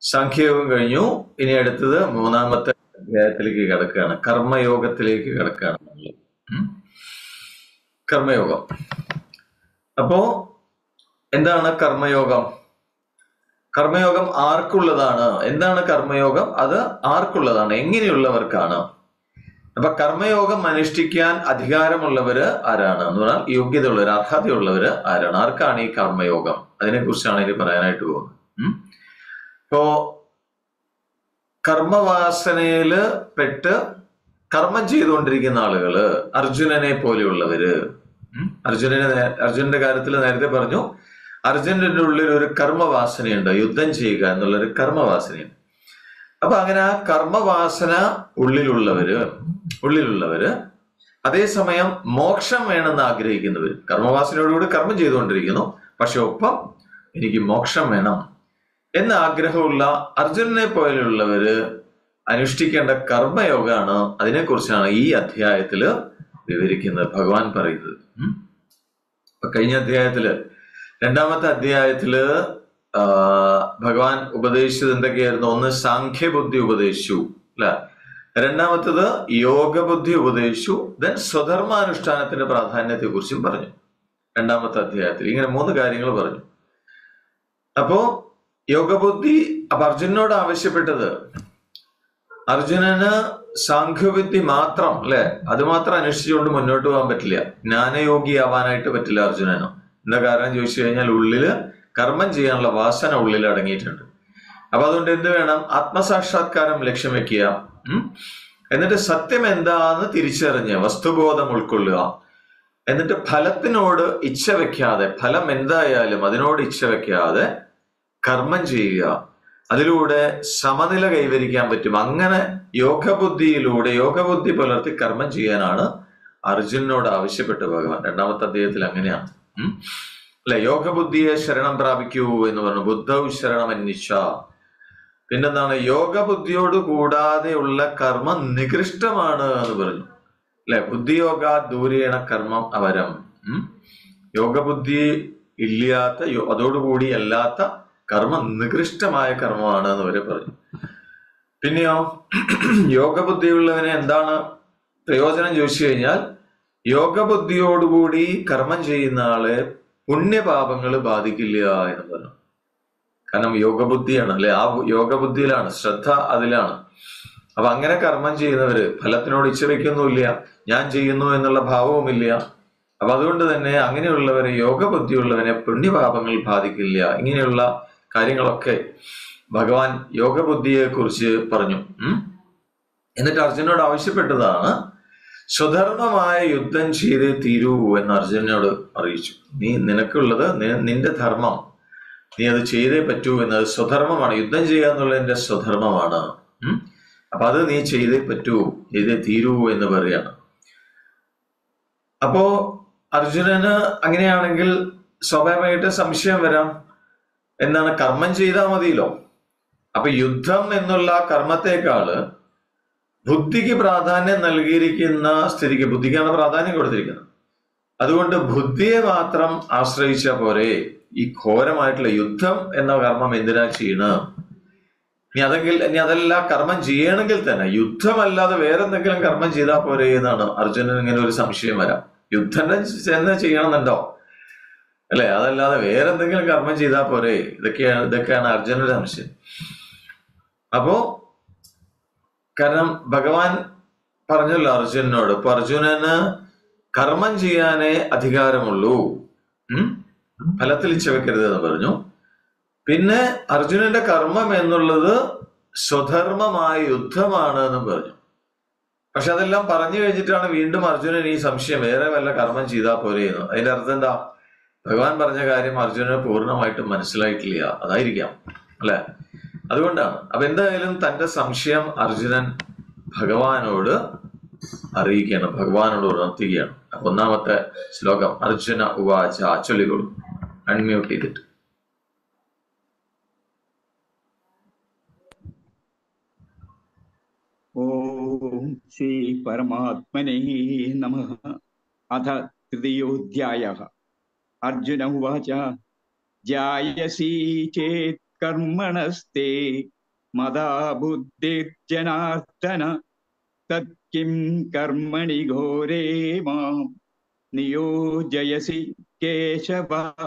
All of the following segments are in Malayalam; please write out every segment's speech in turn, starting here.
സാഖ്യയോഗം കഴിഞ്ഞു ഇനി അടുത്തത് മൂന്നാമത്തെ അധ്യായത്തിലേക്ക് കിടക്കുകയാണ് കർമ്മയോഗത്തിലേക്ക് കിടക്കുകയാണ് നമ്മൾ ഉം. കർമ്മയോഗം അപ്പോ എന്താണ് കർമ്മയോഗം കർമ്മയോഗം ആർക്കുള്ളതാണ് എന്താണ് കർമ്മയോഗം അത് ആർക്കുള്ളതാണ് എങ്ങനെയുള്ളവർക്കാണ് അപ്പൊ കർമ്മയോഗം അനുഷ്ഠിക്കാൻ അധികാരമുള്ളവര് ആരാണ് എന്ന് പറഞ്ഞാൽ യോഗ്യതയുള്ളവർ അർഹതയുള്ളവര് ആരാണ് ആർക്കാണ് ഈ കർമ്മയോഗം അതിനെ കുറിച്ചാണ് ഇനി പറയാനായിട്ട് പോകുന്നത് ഉം. ഇപ്പോ കർമ്മവാസനയില് പെട്ട് കർമ്മം ചെയ്തുകൊണ്ടിരിക്കുന്ന ആളുകള് അർജുനനെ പോലെയുള്ളവര് ഉം. അർജുനനെ നേ- അർജുനന്റെ കാര്യത്തിൽ നേരത്തെ പറഞ്ഞു അർജുനന്റെ ഉള്ളിൽ ഒരു കർമ്മവാസനയുണ്ട് യുദ്ധം ചെയ്യുക എന്നുള്ള ഒരു കർമ്മവാസനയുണ്ട് അപ്പൊ അങ്ങനെ ആ കർമ്മവാസന ഉള്ളിലുള്ളവര് ഉള്ളിലുള്ളവര് അതേസമയം മോക്ഷം വേണമെന്ന് ആഗ്രഹിക്കുന്നവർ കർമ്മവാസനയോടുകൂടി കർമ്മം ചെയ്തുകൊണ്ടിരിക്കുന്നു പക്ഷെ ഒപ്പം എനിക്ക് മോക്ഷം വേണം എന്ന ആഗ്രഹമുള്ള അർജുനനെ പോലെയുള്ളവര് അനുഷ്ഠിക്കേണ്ട കർമ്മയോഗമാണ് അതിനെക്കുറിച്ചാണ് ഈ അധ്യായത്തില് വിവരിക്കുന്നത് ഭഗവാൻ പറയുന്നത് ഉം. അപ്പൊ കഴിഞ്ഞ അധ്യായത്തില് രണ്ടാമത്തെ അധ്യായത്തില് ആ, ഭഗവാൻ ഉപദേശിച്ചത് എന്തൊക്കെയായിരുന്നു ഒന്ന് സാഖ്യബുദ്ധി ഉപദേശിച്ചു അല്ലെ രണ്ടാമത്തത് യോഗബുദ്ധി ഉപദേശിച്ചു ദെൻ സ്വധർമാനുഷ്ഠാനത്തിന്റെ പ്രാധാന്യത്തെ കുറിച്ചും പറഞ്ഞു രണ്ടാമത്തെ അധ്യായത്തിൽ ഇങ്ങനെ മൂന്ന് കാര്യങ്ങൾ പറഞ്ഞു അപ്പോ യോഗബുദ്ധി അപ്പൊ അർജുനോട് ആവശ്യപ്പെട്ടത് അർജുനന് സാഖ്യബുദ്ധി മാത്രം അല്ലെ അത് മാത്രം അന്വേഷിച്ചുകൊണ്ട് മുന്നോട്ട് പോകാൻ പറ്റില്ല ജ്ഞാനയോഗിയാവാനായിട്ട് പറ്റില്ല അർജുനന് എന്താ കാരണം ചോദിച്ചു കഴിഞ്ഞാൽ ഉള്ളില് കർമ്മം ചെയ്യാനുള്ള വാസന ഉള്ളിൽ അടങ്ങിയിട്ടുണ്ട് അപ്പൊ അതുകൊണ്ട് എന്ത് വേണം ആത്മസാക്ഷാത്കാരം ലക്ഷ്യം വെക്കുക ഉം? എന്നിട്ട് സത്യം എന്താന്ന് തിരിച്ചറിഞ്ഞ് വസ്തുബോധം ഉൾക്കൊള്ളുക എന്നിട്ട് ഫലത്തിനോട് ഇച്ഛ വെക്കാതെ ഫലം എന്തായാലും അതിനോട് ഇച്ഛ വെക്കാതെ കർമ്മം ചെയ്യുക അതിലൂടെ സമനില കൈവരിക്കാൻ പറ്റും അങ്ങനെ യോഗബുദ്ധിയിലൂടെ യോഗബുദ്ധി പുലർത്തി കർമ്മം ചെയ്യാനാണ് അർജുനനോട് ആവശ്യപ്പെട്ട ഭഗവാൻ രണ്ടാമത്തെ അധ്യായത്തിൽ അങ്ങനെയാണ് ഉം. അല്ലെ യോഗബുദ്ധിയെ ശരണം പ്രാപിക്കൂ എന്ന് പറഞ്ഞു ബുദ്ധൗ ശരണം അന്വേഷ പിന്നെന്താണ് യോഗബുദ്ധിയോട് കൂടാതെയുള്ള കർമ്മം നികൃഷ്ടമാണ് എന്ന് പറഞ്ഞു അല്ലെ ബുദ്ധിയോഗ ദൂരേണ കർമ്മം അവരം ഉം. യോഗബുദ്ധി ഇല്ലാത്ത യോ- അതോടുകൂടി അല്ലാത്ത കർമ്മം നികൃഷ്ടമായ കർമ്മമാണ് എന്ന് വരെ പറഞ്ഞു പിന്നെയോ യോഗബുദ്ധിയുള്ളവന് എന്താണ് പ്രയോജനം ചോദിച്ചു കഴിഞ്ഞാൽ യോഗബുദ്ധിയോടുകൂടി കർമ്മം ചെയ്യുന്ന ആളെ പുണ്യപാപങ്ങൾ ബാധിക്കില്ല എന്ന് പറഞ്ഞു കാരണം യോഗബുദ്ധിയാണ് അല്ലെ ആ യോഗബുദ്ധിയിലാണ് ശ്രദ്ധ അതിലാണ് അപ്പൊ അങ്ങനെ കർമ്മം ചെയ്യുന്നവര് ഫലത്തിനോട് ഇച്ഛ വയ്ക്കൊന്നുമില്ല ഞാൻ ചെയ്യുന്നു എന്നുള്ള ഭാവവുമില്ല അപ്പൊ അതുകൊണ്ട് തന്നെ അങ്ങനെയുള്ളവരെ യോഗബുദ്ധിയുള്ളവനെ പുണ്യപാപങ്ങൾ ബാധിക്കില്ല ഇങ്ങനെയുള്ള കാര്യങ്ങളൊക്കെ ഭഗവാൻ യോഗബുദ്ധിയെ കുറിച്ച് പറഞ്ഞു ഉം. എന്നിട്ട് അർജുനോട് ആവശ്യപ്പെട്ടതാണ് സ്വധർമ്മമായ യുദ്ധം ചെയ്തേ തീരൂ എന്ന് അർജുനനോട് അറിയിച്ചു നീ നിനക്കുള്ളത് നി- നിന്റെ ധർമ്മം നീ അത് ചെയ്തേ പറ്റൂ എന്നത് സ്വധർമ്മമാണ് യുദ്ധം ചെയ്യുക എന്നുള്ളതിന്റെ സ്വധർമ്മമാണ് ഉം. അപ്പൊ അത് നീ ചെയ്തേ പറ്റൂ ചെയ്തേ തീരൂ എന്ന് പറയാണ് അപ്പോ അർജുനന് അങ്ങനെയാണെങ്കിൽ സ്വാഭാവികമായിട്ട് സംശയം വരാം എന്താണ് കർമ്മം ചെയ്താൽ മതിയല്ലോ അപ്പൊ യുദ്ധം എന്നുള്ള കർമ്മത്തെക്കാള് ബുദ്ധിക്ക് പ്രാധാന്യം നൽകിയിരിക്കുന്ന സ്ഥിതിക്ക് ബുദ്ധിക്കാണ് പ്രാധാന്യം കൊടുത്തിരിക്കുന്നത് അതുകൊണ്ട് ബുദ്ധിയെ മാത്രം ആശ്രയിച്ച പോരെ ഈ ഘോരമായിട്ടുള്ള യുദ്ധം എന്ന കർമ്മം എന്തിനാ ചെയ്യണ ഇനി അതെങ്കിൽ ഇനി അതല്ല കർമ്മം ചെയ്യണമെങ്കിൽ തന്നെ യുദ്ധമല്ലാതെ വേറെ എന്തെങ്കിലും കർമ്മം ചെയ്താൽ പോരെ എന്നാണ് അർജുനൻ ഇങ്ങനെ ഒരു സംശയം വരാം യുദ്ധം ചെന്ന് ചെയ്യണമെന്നുണ്ടോ അല്ലെ അതല്ലാതെ വേറെ എന്തെങ്കിലും കർമ്മം ചെയ്താൽ പോരെ ഇതൊക്കെയാണ് ഇതൊക്കെയാണ് അർജുനന്റെ സംശയം അപ്പോ കാരണം ഭഗവാൻ പറഞ്ഞല്ലോ അർജുനനോട് ഇപ്പൊ അർജുനന് കർമ്മം ചെയ്യാനേ അധികാരമുള്ളൂ ഉം ഫലത്തിൽ ഇച്ഛ വെക്കരുത് എന്ന് പറഞ്ഞു പിന്നെ അർജുനന്റെ കർമ്മം എന്നുള്ളത് സ്വധർമ്മമായ യുദ്ധമാണ് എന്നും പറഞ്ഞു പക്ഷെ അതെല്ലാം പറഞ്ഞു കഴിഞ്ഞിട്ടാണ് വീണ്ടും അർജുനൻ ഈ സംശയം വേറെ വല്ല കർമ്മം ചെയ്താൽ പോരെ എന്ന് അതിന്റെ അർത്ഥം എന്താ ഭഗവാൻ പറഞ്ഞ കാര്യം അർജുനന് പൂർണ്ണമായിട്ടും മനസ്സിലായിട്ടില്ല അതായിരിക്കാം അല്ലെ അതുകൊണ്ടാണ് അപ്പൊ എന്തായാലും തന്റെ സംശയം അർജുനൻ ഭഗവാനോട് അറിയിക്കുകയാണ് ഭഗവാനോട് ഉണർത്തുകയാണ് അപ്പൊ ഒന്നാമത്തെ ശ്ലോകം അർജുന ഉവാച ചൊല്ലിക്കൊള്ളു അൺമ്യൂട്ട് ചെയ്തിട്ട് ഓം ശ്രീ പരമാത്മനെ നമ അഥ തൃതീയോധ്യായ അർജുന ഉവാച ജായസി ചേത് കർമ്മണസ്തേ മതാ ബുദ്ധിർജനാർദ്ദന തത്കിം കർമ്മണി ഘോരേ മാം നിയോജയസി കേശവ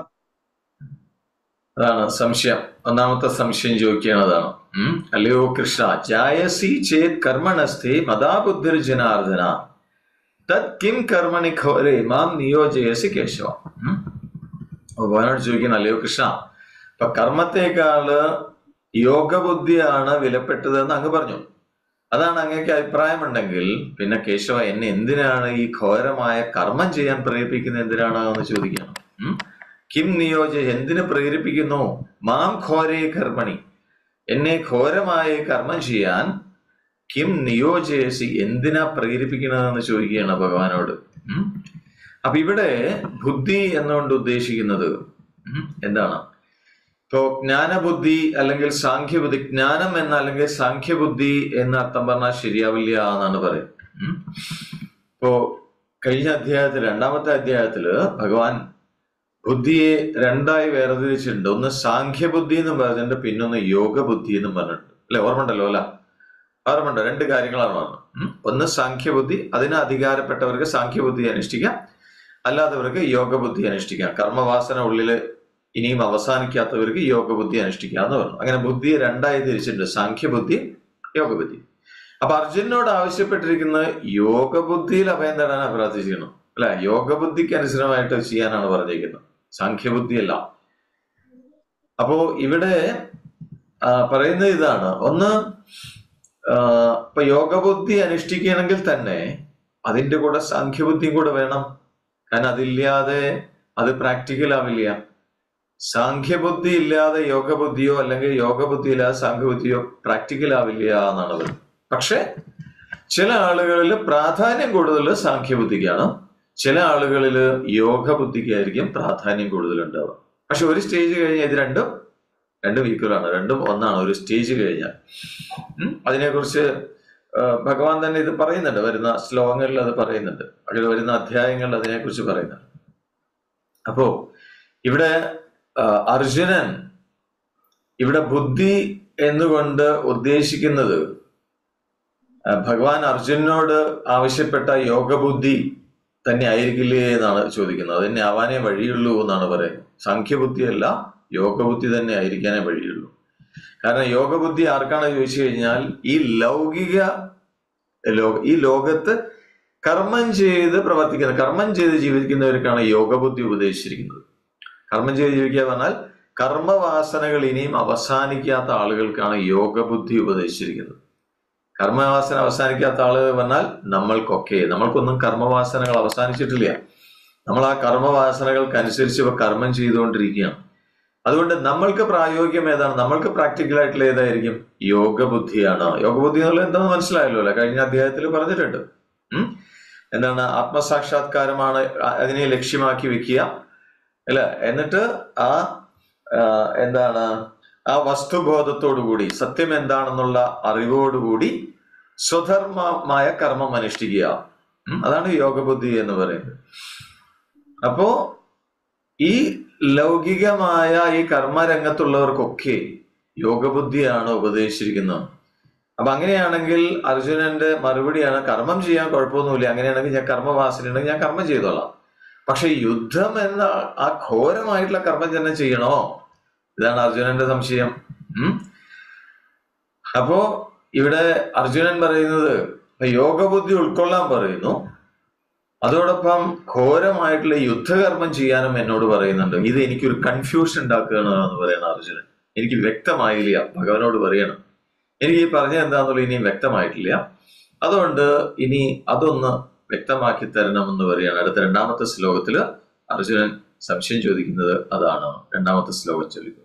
അതാണ് സംശയം ഒന്നാമത്തെ സംശയം ചോദിക്കുകയാണ് അതാണ് ഉം? അല്ലയോ കൃഷ്ണ ജായസി ചേത് കർമ്മണസ്ഥേ മതാബുദ്ധിർ ജനാർദ്ദന തത് കിം കർമ്മണി ഘോരേ മാം നിയോജയസി കേശവ ഉം? അപ്പൊ ഭഗവാനോട് ചോദിക്കണം അല്ലയോ കൃഷ്ണ ഇപ്പൊ കർമ്മത്തെക്കാള് യോഗബുദ്ധിയാണ് വിലപ്പെട്ടതെന്ന് അങ്ങ് പറഞ്ഞു അതാണ് അങ്ങേക്ക് അഭിപ്രായമുണ്ടെങ്കിൽ പിന്നെ കേശവ എന്നെ എന്തിനാണ് ഈ ഘോരമായ കർമ്മം ചെയ്യാൻ പ്രേരിപ്പിക്കുന്നത് എന്തിനാണ് എന്ന് ചോദിക്കണം ഉം? കിം നിയോജ എന്തിനു പ്രേരിപ്പിക്കുന്നു മാം ഘോരേ കർമ്മണി എന്നെ ഘോരമായ കർമ്മം ചെയ്യാൻ കിം നിയോജയസി എന്തിനാ പ്രേരിപ്പിക്കണതെന്ന് ചോദിക്കുകയാണ് ഭഗവാനോട് ഉം? അപ്പൊ ഇവിടെ ബുദ്ധി എന്നുകൊണ്ട് ഉദ്ദേശിക്കുന്നത് ഉം, എന്താണ് ഇപ്പോ ജ്ഞാനബുദ്ധി അല്ലെങ്കിൽ സാഖ്യബുദ്ധി ജ്ഞാനം എന്ന അല്ലെങ്കിൽ സാഖ്യബുദ്ധി എന്ന അർത്ഥം പറഞ്ഞാൽ ശരിയാവില്ല എന്നാണ് പറയുന്നത് ഉം. ഇപ്പോ കഴിഞ്ഞ അധ്യായത്തിൽ രണ്ടാമത്തെ അധ്യായത്തില് ഭഗവാൻ ബുദ്ധിയെ രണ്ടായി വേർതിരിച്ചിട്ടുണ്ട് ഒന്ന് സാഖ്യബുദ്ധി എന്ന് പറഞ്ഞിട്ടുണ്ട് പിന്നൊന്ന് യോഗബുദ്ധി എന്നും പറഞ്ഞിട്ടുണ്ട് അല്ലെ ഓർമ്മണ്ടല്ലോ അല്ല ഓർമ്മണ്ടോ രണ്ട് കാര്യങ്ങളാണ് പറഞ്ഞത് ഉം. ഒന്ന് സാഖ്യബുദ്ധി അതിന് അധികാരപ്പെട്ടവർക്ക് സാഖ്യബുദ്ധി അനുഷ്ഠിക്കാം അല്ലാത്തവർക്ക് യോഗബുദ്ധി അനുഷ്ഠിക്കാം കർമ്മവാസന ഉള്ളില് ഇനിയും അവസാനിക്കാത്തവർക്ക് യോഗബുദ്ധി അനുഷ്ഠിക്കാം എന്ന് പറഞ്ഞു അങ്ങനെ ബുദ്ധിയെ രണ്ടായി തിരിച്ചിട്ടുണ്ട് സാഖ്യബുദ്ധി യോഗബുദ്ധി അപ്പൊ അർജുനോട് ആവശ്യപ്പെട്ടിരിക്കുന്നത് യോഗബുദ്ധിയിൽ അഭയം തേടാനാണ് പ്രാർത്ഥിച്ചിരിക്കണം അല്ലെ യോഗബുദ്ധിക്ക് അനുസൃതമായിട്ട് ചെയ്യാനാണ് പറഞ്ഞിരിക്കുന്നത് സാഖ്യബുദ്ധിയല്ല അപ്പോ ഇവിടെ ആ, പറയുന്നത് ഇതാണ് ഒന്ന് ആ, ഇപ്പൊ യോഗബുദ്ധി അനുഷ്ഠിക്കുകയാണെങ്കിൽ തന്നെ അതിന്റെ കൂടെ സാഖ്യബുദ്ധിയും കൂടെ വേണം കാരണം അതില്ലാതെ അത് പ്രാക്ടിക്കൽ ആവില്ല സാഖ്യബുദ്ധി ഇല്ലാതെ യോഗബുദ്ധിയോ അല്ലെങ്കിൽ യോഗബുദ്ധി ഇല്ലാതെ സാഖ്യബുദ്ധിയോ പ്രാക്ടിക്കൽ ആവില്ല എന്നാണ് പറയുന്നത് പക്ഷെ ചില ആളുകളിൽ പ്രാധാന്യം കൂടുതൽ സാഖ്യബുദ്ധിക്കാണ് ചില ആളുകളിൽ യോഗബുദ്ധിക്കായിരിക്കും പ്രാധാന്യം കൂടുതൽ ഉണ്ടാവുക പക്ഷെ ഒരു സ്റ്റേജ് കഴിഞ്ഞാൽ ഇത് രണ്ടും രണ്ടും ഈക്വലാണ് രണ്ടും ഒന്നാണ് ഒരു സ്റ്റേജ് കഴിഞ്ഞാൽ ഉം? അതിനെക്കുറിച്ച് ആ, ഭഗവാൻ തന്നെ ഇത് പറയുന്നുണ്ട് വരുന്ന ശ്ലോകങ്ങളിൽ അത് പറയുന്നുണ്ട് അതിൽ വരുന്ന അധ്യായങ്ങളിൽ അതിനെക്കുറിച്ച് പറയുന്നുണ്ട് അപ്പോ ഇവിടെ ആ, അർജുനൻ ഇവിടെ ബുദ്ധി എന്നുകൊണ്ട് ഉദ്ദേശിക്കുന്നത് ആ, ഭഗവാൻ അർജുനനോട് ആവശ്യപ്പെട്ട യോഗബുദ്ധി തന്നെ ആയിരിക്കില്ലേ എന്നാണ് ചോദിക്കുന്നത് അതിനെ ആവാനേ വഴിയുള്ളൂ എന്നാണ് പറയുന്നത് സാഖ്യബുദ്ധിയല്ല യോഗബുദ്ധി തന്നെ ആയിരിക്കാനേ വഴിയുള്ളൂ കാരണം യോഗബുദ്ധി ആർക്കാണ് ചോദിച്ചു കഴിഞ്ഞാൽ ഈ ലൗകിക ലോക ഈ ലോകത്ത് കർമ്മം ചെയ്ത് പ്രവർത്തിക്കുന്ന കർമ്മം ചെയ്ത് ജീവിക്കുന്നവർക്കാണ് യോഗബുദ്ധി ഉപദേശിച്ചിരിക്കുന്നത് കർമ്മം ചെയ്ത് ജീവിക്കുക പറഞ്ഞാൽ കർമ്മവാസനകൾ ഇനിയും അവസാനിക്കാത്ത ആളുകൾക്കാണ് യോഗബുദ്ധി ഉപദേശിച്ചിരിക്കുന്നത് കർമ്മവാസന അവസാനിക്കാത്ത ആളുകൾ പറഞ്ഞാൽ നമ്മൾക്കൊക്കെ നമ്മൾക്കൊന്നും കർമ്മവാസനകൾ അവസാനിച്ചിട്ടില്ല നമ്മൾ ആ കർമ്മവാസനകൾക്ക് അനുസരിച്ച് ഇപ്പൊ കർമ്മം ചെയ്തുകൊണ്ടിരിക്കുകയാണ് അതുകൊണ്ട് നമ്മൾക്ക് പ്രായോഗികം ഏതാണ് നമ്മൾക്ക് പ്രാക്ടിക്കൽ ആയിട്ടുള്ള ഏതായിരിക്കും യോഗബുദ്ധിയാണ് യോഗബുദ്ധി എന്നുള്ളത് എന്താണെന്ന് മനസ്സിലായല്ലോ അല്ലെ കഴിഞ്ഞ അധ്യായത്തിൽ പറഞ്ഞിട്ടുണ്ട് ഉം? എന്താണ് ആത്മസാക്ഷാത്കാരമാണ് അ- അതിനെ ലക്ഷ്യമാക്കി വെക്കുക അല്ല എന്നിട്ട് ആ ആ, എന്താണ് ആ വസ്തുബോധത്തോടുകൂടി സത്യം എന്താണെന്നുള്ള അറിവോടുകൂടി സ്വധർമ്മമായ കർമ്മം അനുഷ്ഠിക്കുക ഉം? അതാണ് യോഗബുദ്ധി എന്ന് പറയുന്നത് അപ്പോ ഈ ലൗകികമായ ഈ കർമ്മരംഗത്തുള്ളവർക്കൊക്കെ യോഗബുദ്ധിയാണ് ഉപദേശിച്ചിരിക്കുന്നത് അപ്പൊ അങ്ങനെയാണെങ്കിൽ അർജുനന്റെ മറുപടിയാണ് കർമ്മം ചെയ്യാൻ കുഴപ്പമൊന്നുമില്ല അങ്ങനെയാണെങ്കിൽ ഞാൻ കർമ്മവാസന ഉണ്ടെങ്കിൽ ഞാൻ കർമ്മം ചെയ്തോളാം പക്ഷെ യുദ്ധം എന്ന ആ ഘോരമായിട്ടുള്ള കർമ്മം തന്നെ ചെയ്യണോ ഇതാണ് അർജുനന്റെ സംശയം ഉം അപ്പോ ഇവിടെ അർജുനൻ പറയുന്നത് യോഗബുദ്ധി ഉൾക്കൊള്ളാൻ പറയുന്നു അതോടൊപ്പം ഘോരമായിട്ടുള്ള യുദ്ധകർമ്മം ചെയ്യാനും എന്നോട് പറയുന്നുണ്ട് ഇത് എനിക്കൊരു കൺഫ്യൂഷൻ ഉണ്ടാക്കുകയാണ് എന്ന് പറയണം അർജുനൻ എനിക്ക് വ്യക്തമായില്ല ഭഗവാനോട് പറയണം എനിക്ക് ഈ പറഞ്ഞ എന്താണെന്നുള്ള ഇനിയും വ്യക്തമായിട്ടില്ല അതുകൊണ്ട് ഇനി അതൊന്ന് വ്യക്തമാക്കി തരണമെന്ന് പറയാണ് അടുത്ത രണ്ടാമത്തെ ശ്ലോകത്തില് അർജുനൻ സംശയം ചോദിക്കുന്നത് അതാണ് രണ്ടാമത്തെ ശ്ലോകം ചൊല്ലിക്കുന്നത്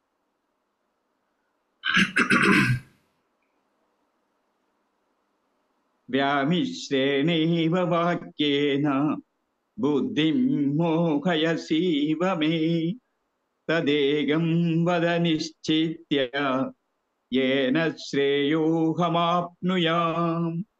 വ്യാമിശ്രേണൈവ വാക്യേന ബുദ്ധിം മോഹയസീവ മേ തദേകം വദ നിശ്ചിത്യ യേന ശ്രേയോഹമാപ്നുയാം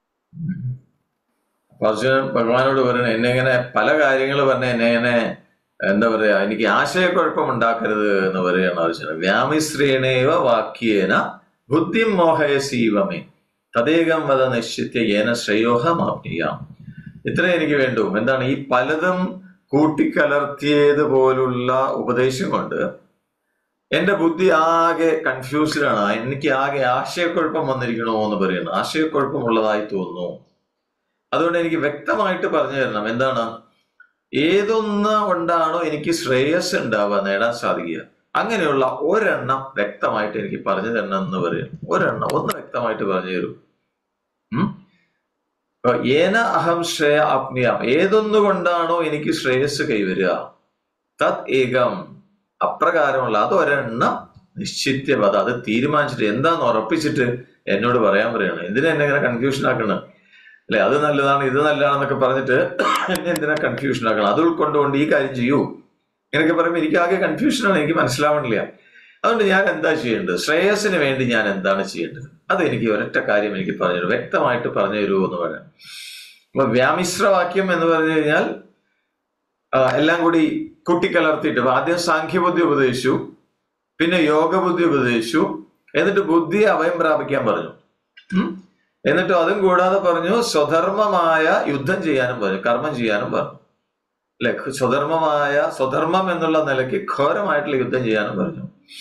അപ്പൊ അർജുനൻ ഭഗവാനോട് പറയണ എന്നെ ഇങ്ങനെ പല കാര്യങ്ങൾ പറഞ്ഞ എന്നെ ഇങ്ങനെ എന്താ പറയാ എനിക്ക് ആശയക്കുഴപ്പം ഉണ്ടാക്കരുത് എന്ന് പറയാണ് അർജുനൻ വ്യാമിശ്രീണേവ വാക്യേന ബുദ്ധിം മോഹയസീവമേ തദേകം വധ നിശ്ചിത്യ ഏന ശ്രേയോഹമാപ്നിയാം ഇത്രേ എനിക്ക് വേണ്ടു എന്താണ് ഈ പലതും കൂട്ടിക്കലർത്തിയതുപോലുള്ള ഉപദേശം കൊണ്ട് എന്റെ ബുദ്ധി ആകെ കൺഫ്യൂസ്ഡാണ് എനിക്ക് ആകെ ആശയക്കുഴപ്പം വന്നിരിക്കണോ എന്ന് പറയുന്നു ആശയക്കുഴപ്പമുള്ളതായി തോന്നുന്നു അതുകൊണ്ട് എനിക്ക് വ്യക്തമായിട്ട് പറഞ്ഞു തരണം എന്താണ് ഏതൊന്ന് കൊണ്ടാണോ എനിക്ക് ശ്രേയസ് ഉണ്ടാവുക നേടാൻ സാധിക്കുക അങ്ങനെയുള്ള ഒരെണ്ണം വ്യക്തമായിട്ട് എനിക്ക് പറഞ്ഞു തരണം എന്ന് പറയും ഒരെണ്ണം ഒന്ന് വ്യക്തമായിട്ട് പറഞ്ഞു തരൂ ഉം? അപ്പൊ ഏന അഹം ശ്രേയ അപ്നിയാം ഏതൊന്നുകൊണ്ടാണോ എനിക്ക് ശ്രേയസ് കൈവരിക തത് ഏകം അപ്രകാരമുള്ള അത് ഒരെണ്ണം നിശ്ചിത്യപത അത് തീരുമാനിച്ചിട്ട് എന്താന്ന് ഉറപ്പിച്ചിട്ട് എന്നോട് പറയാൻ പറയണം എന്തിനാ എന്നെ ഇങ്ങനെ കൺഫ്യൂഷൻ ആക്കണം അല്ലെ അത് നല്ലതാണ് ഇത് നല്ലതാണെന്നൊക്കെ പറഞ്ഞിട്ട് എന്നെ എന്തിനാ കൺഫ്യൂഷൻ ആക്കണം അത് ഉൾക്കൊണ്ടുകൊണ്ട് ഈ കാര്യം ചെയ്യൂ ഇങ്ങനെയൊക്കെ പറയുമ്പോൾ എനിക്ക് ആകെ കൺഫ്യൂഷനാണ് എനിക്ക് മനസ്സിലാവണില്ല അതുകൊണ്ട് ഞാൻ എന്താ ചെയ്യേണ്ടത് ശ്രേയസിന് വേണ്ടി ഞാൻ എന്താണ് ചെയ്യേണ്ടത് അത് എനിക്ക് ഒരൊറ്റ കാര്യം എനിക്ക് പറഞ്ഞു തരൂ വ്യക്തമായിട്ട് പറഞ്ഞു തരൂ എന്ന് പറയാം അപ്പൊ വ്യാമിശ്രവാക്യം എന്ന് പറഞ്ഞു കഴിഞ്ഞാൽ ആ, എല്ലാം കൂടി കൂട്ടിക്കലർത്തിയിട്ട് അപ്പൊ ആദ്യം സാഖ്യബുദ്ധി ഉപദേശിച്ചു പിന്നെ യോഗബുദ്ധി ഉപദേശിച്ചു എന്നിട്ട് ബുദ്ധി അഭയം പ്രാപിക്കാൻ പറഞ്ഞു ഉം? എന്നിട്ട് അതും കൂടാതെ പറഞ്ഞു സ്വധർമ്മമായ യുദ്ധം ചെയ്യാനും പറഞ്ഞു കർമ്മം ചെയ്യാനും പറഞ്ഞു അല്ലെ സ്വധർമ്മമായ സ്വധർമ്മം എന്നുള്ള നിലയ്ക്ക് ഘോരമായിട്ടുള്ള യുദ്ധം ചെയ്യാനും പറഞ്ഞു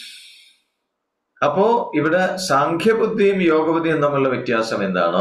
അപ്പോ ഇവിടെ സാഖ്യബുദ്ധിയും യോഗബുദ്ധിയും തമ്മിലുള്ള വ്യത്യാസം എന്താണ്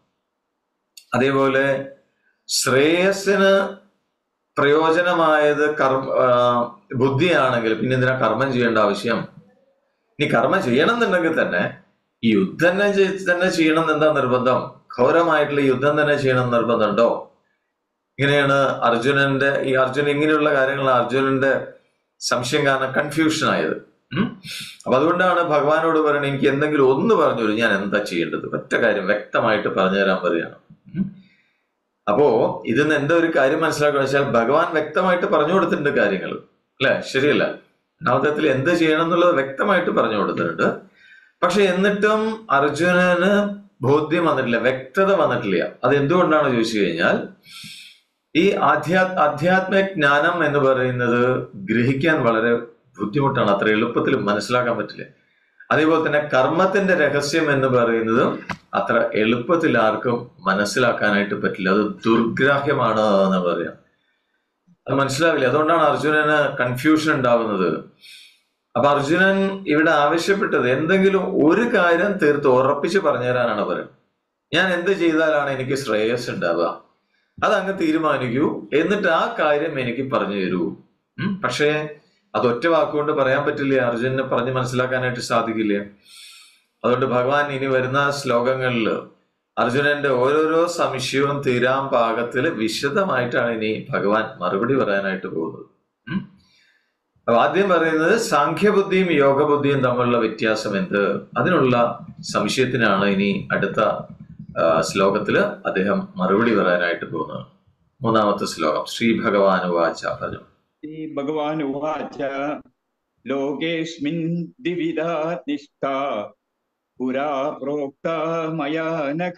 അതേപോലെ ശ്രേയസിന് പ്രയോജനമായത് കർമ്മ ആ, ബുദ്ധിയാണെങ്കിൽ പിന്നെ എന്തിനാ കർമ്മം ചെയ്യേണ്ട ആവശ്യം ഇനി കർമ്മം ചെയ്യണം എന്നുണ്ടെങ്കിൽ തന്നെ ഈ യുദ്ധം തന്നെ ചെയ്- തന്നെ ചെയ്യണം എന്ന് എന്താ നിർബന്ധം ഘോരമായിട്ടുള്ള യുദ്ധം തന്നെ ചെയ്യണം എന്ന് നിർബന്ധമുണ്ടോ ഇങ്ങനെയാണ് അർജുനന്റെ ഈ അർജുൻ ഇങ്ങനെയുള്ള കാര്യങ്ങളാണ് അർജുനന്റെ സംശയം കാരണം കൺഫ്യൂഷൻ ആയത് ഉം? അപ്പൊ അതുകൊണ്ടാണ് ഭഗവാനോട് പറയുന്നത് എനിക്ക് എന്തെങ്കിലും ഒന്ന് പറഞ്ഞോളൂ ഞാൻ എന്താ ചെയ്യേണ്ടത് ഒറ്റ കാര്യം വ്യക്തമായിട്ട് പറഞ്ഞു തരാൻ പറയുകയാണ് ഉം? അപ്പോ ഇതിന്ന് എന്താ ഒരു കാര്യം മനസ്സിലാക്കുക വെച്ചാൽ ഭഗവാൻ വ്യക്തമായിട്ട് പറഞ്ഞു കൊടുത്തിട്ടുണ്ട് കാര്യങ്ങൾ അല്ലെ ശരിയല്ല നവതത്തിൽ എന്ത് ചെയ്യണം എന്നുള്ളത് വ്യക്തമായിട്ട് പറഞ്ഞു കൊടുത്തിട്ടുണ്ട് പക്ഷെ എന്നിട്ടും അർജുനന് ബോധ്യം വന്നിട്ടില്ല വ്യക്തത വന്നിട്ടില്ല അത് എന്തുകൊണ്ടാണ് ചോദിച്ചു കഴിഞ്ഞാൽ ഈ ആധ്യാ ആധ്യാത്മിക ജ്ഞാനം എന്ന് പറയുന്നത് ഗ്രഹിക്കാൻ വളരെ ബുദ്ധിമുട്ടാണ് അത്ര എളുപ്പത്തിൽ മനസ്സിലാക്കാൻ പറ്റില്ല അതേപോലെ തന്നെ കർമ്മത്തിന്റെ രഹസ്യം എന്ന് പറയുന്നതും അത്ര എളുപ്പത്തിൽ ആർക്കും മനസ്സിലാക്കാനായിട്ട് പറ്റില്ല അത് ദുർഗ്രാഹ്യമാണ് എന്ന് പറയാം അത് മനസ്സിലാവില്ല അതുകൊണ്ടാണ് അർജുനന് കൺഫ്യൂഷൻ ഉണ്ടാവുന്നത് അപ്പൊ അർജുനൻ ഇവിടെ ആവശ്യപ്പെട്ടത് എന്തെങ്കിലും ഒരു കാര്യം തീർത്ത് ഉറപ്പിച്ച് പറഞ്ഞു തരാനാണ് പറയുന്നത് ഞാൻ എന്ത് ചെയ്താലാണ് എനിക്ക് ശ്രേയസ് ഉണ്ടാവുക അതങ്ങ് തീരുമാനിക്കൂ എന്നിട്ട് ആ കാര്യം എനിക്ക് പറഞ്ഞു തരൂ ഉം? പക്ഷേ അത് ഒറ്റ വാക്കുകൊണ്ട് പറയാൻ പറ്റില്ല അർജുനന് പറഞ്ഞ് മനസ്സിലാക്കാനായിട്ട് സാധിക്കില്ല അതുകൊണ്ട് ഭഗവാൻ ഇനി വരുന്ന ശ്ലോകങ്ങളിൽ അർജുനന്റെ ഓരോരോ സംശയവും തീരാൻ പാകത്തിൽ വിശദമായിട്ടാണ് ഇനി ഭഗവാൻ മറുപടി പറയാനായിട്ട് പോകുന്നത് ഉം? അപ്പൊ ആദ്യം പറയുന്നത് സാഖ്യബുദ്ധിയും യോഗബുദ്ധിയും തമ്മിലുള്ള വ്യത്യാസം എന്ത് അതിനുള്ള സംശയത്തിനാണ് ഇനി അടുത്ത ആ, ശ്ലോകത്തില് അദ്ദേഹം മറുപടി പറയാനായിട്ട് പോകുന്നത് മൂന്നാമത്തെ ശ്ലോകം ശ്രീ ഭഗവാൻ വാച പറഞ്ഞു ഭഗവാൻ ഉവാച ലോകേസ്മിൻ ദ്വിവിധാ നിഷ്ഠാ പുരാ പ്രോക്ത മയാ നഖ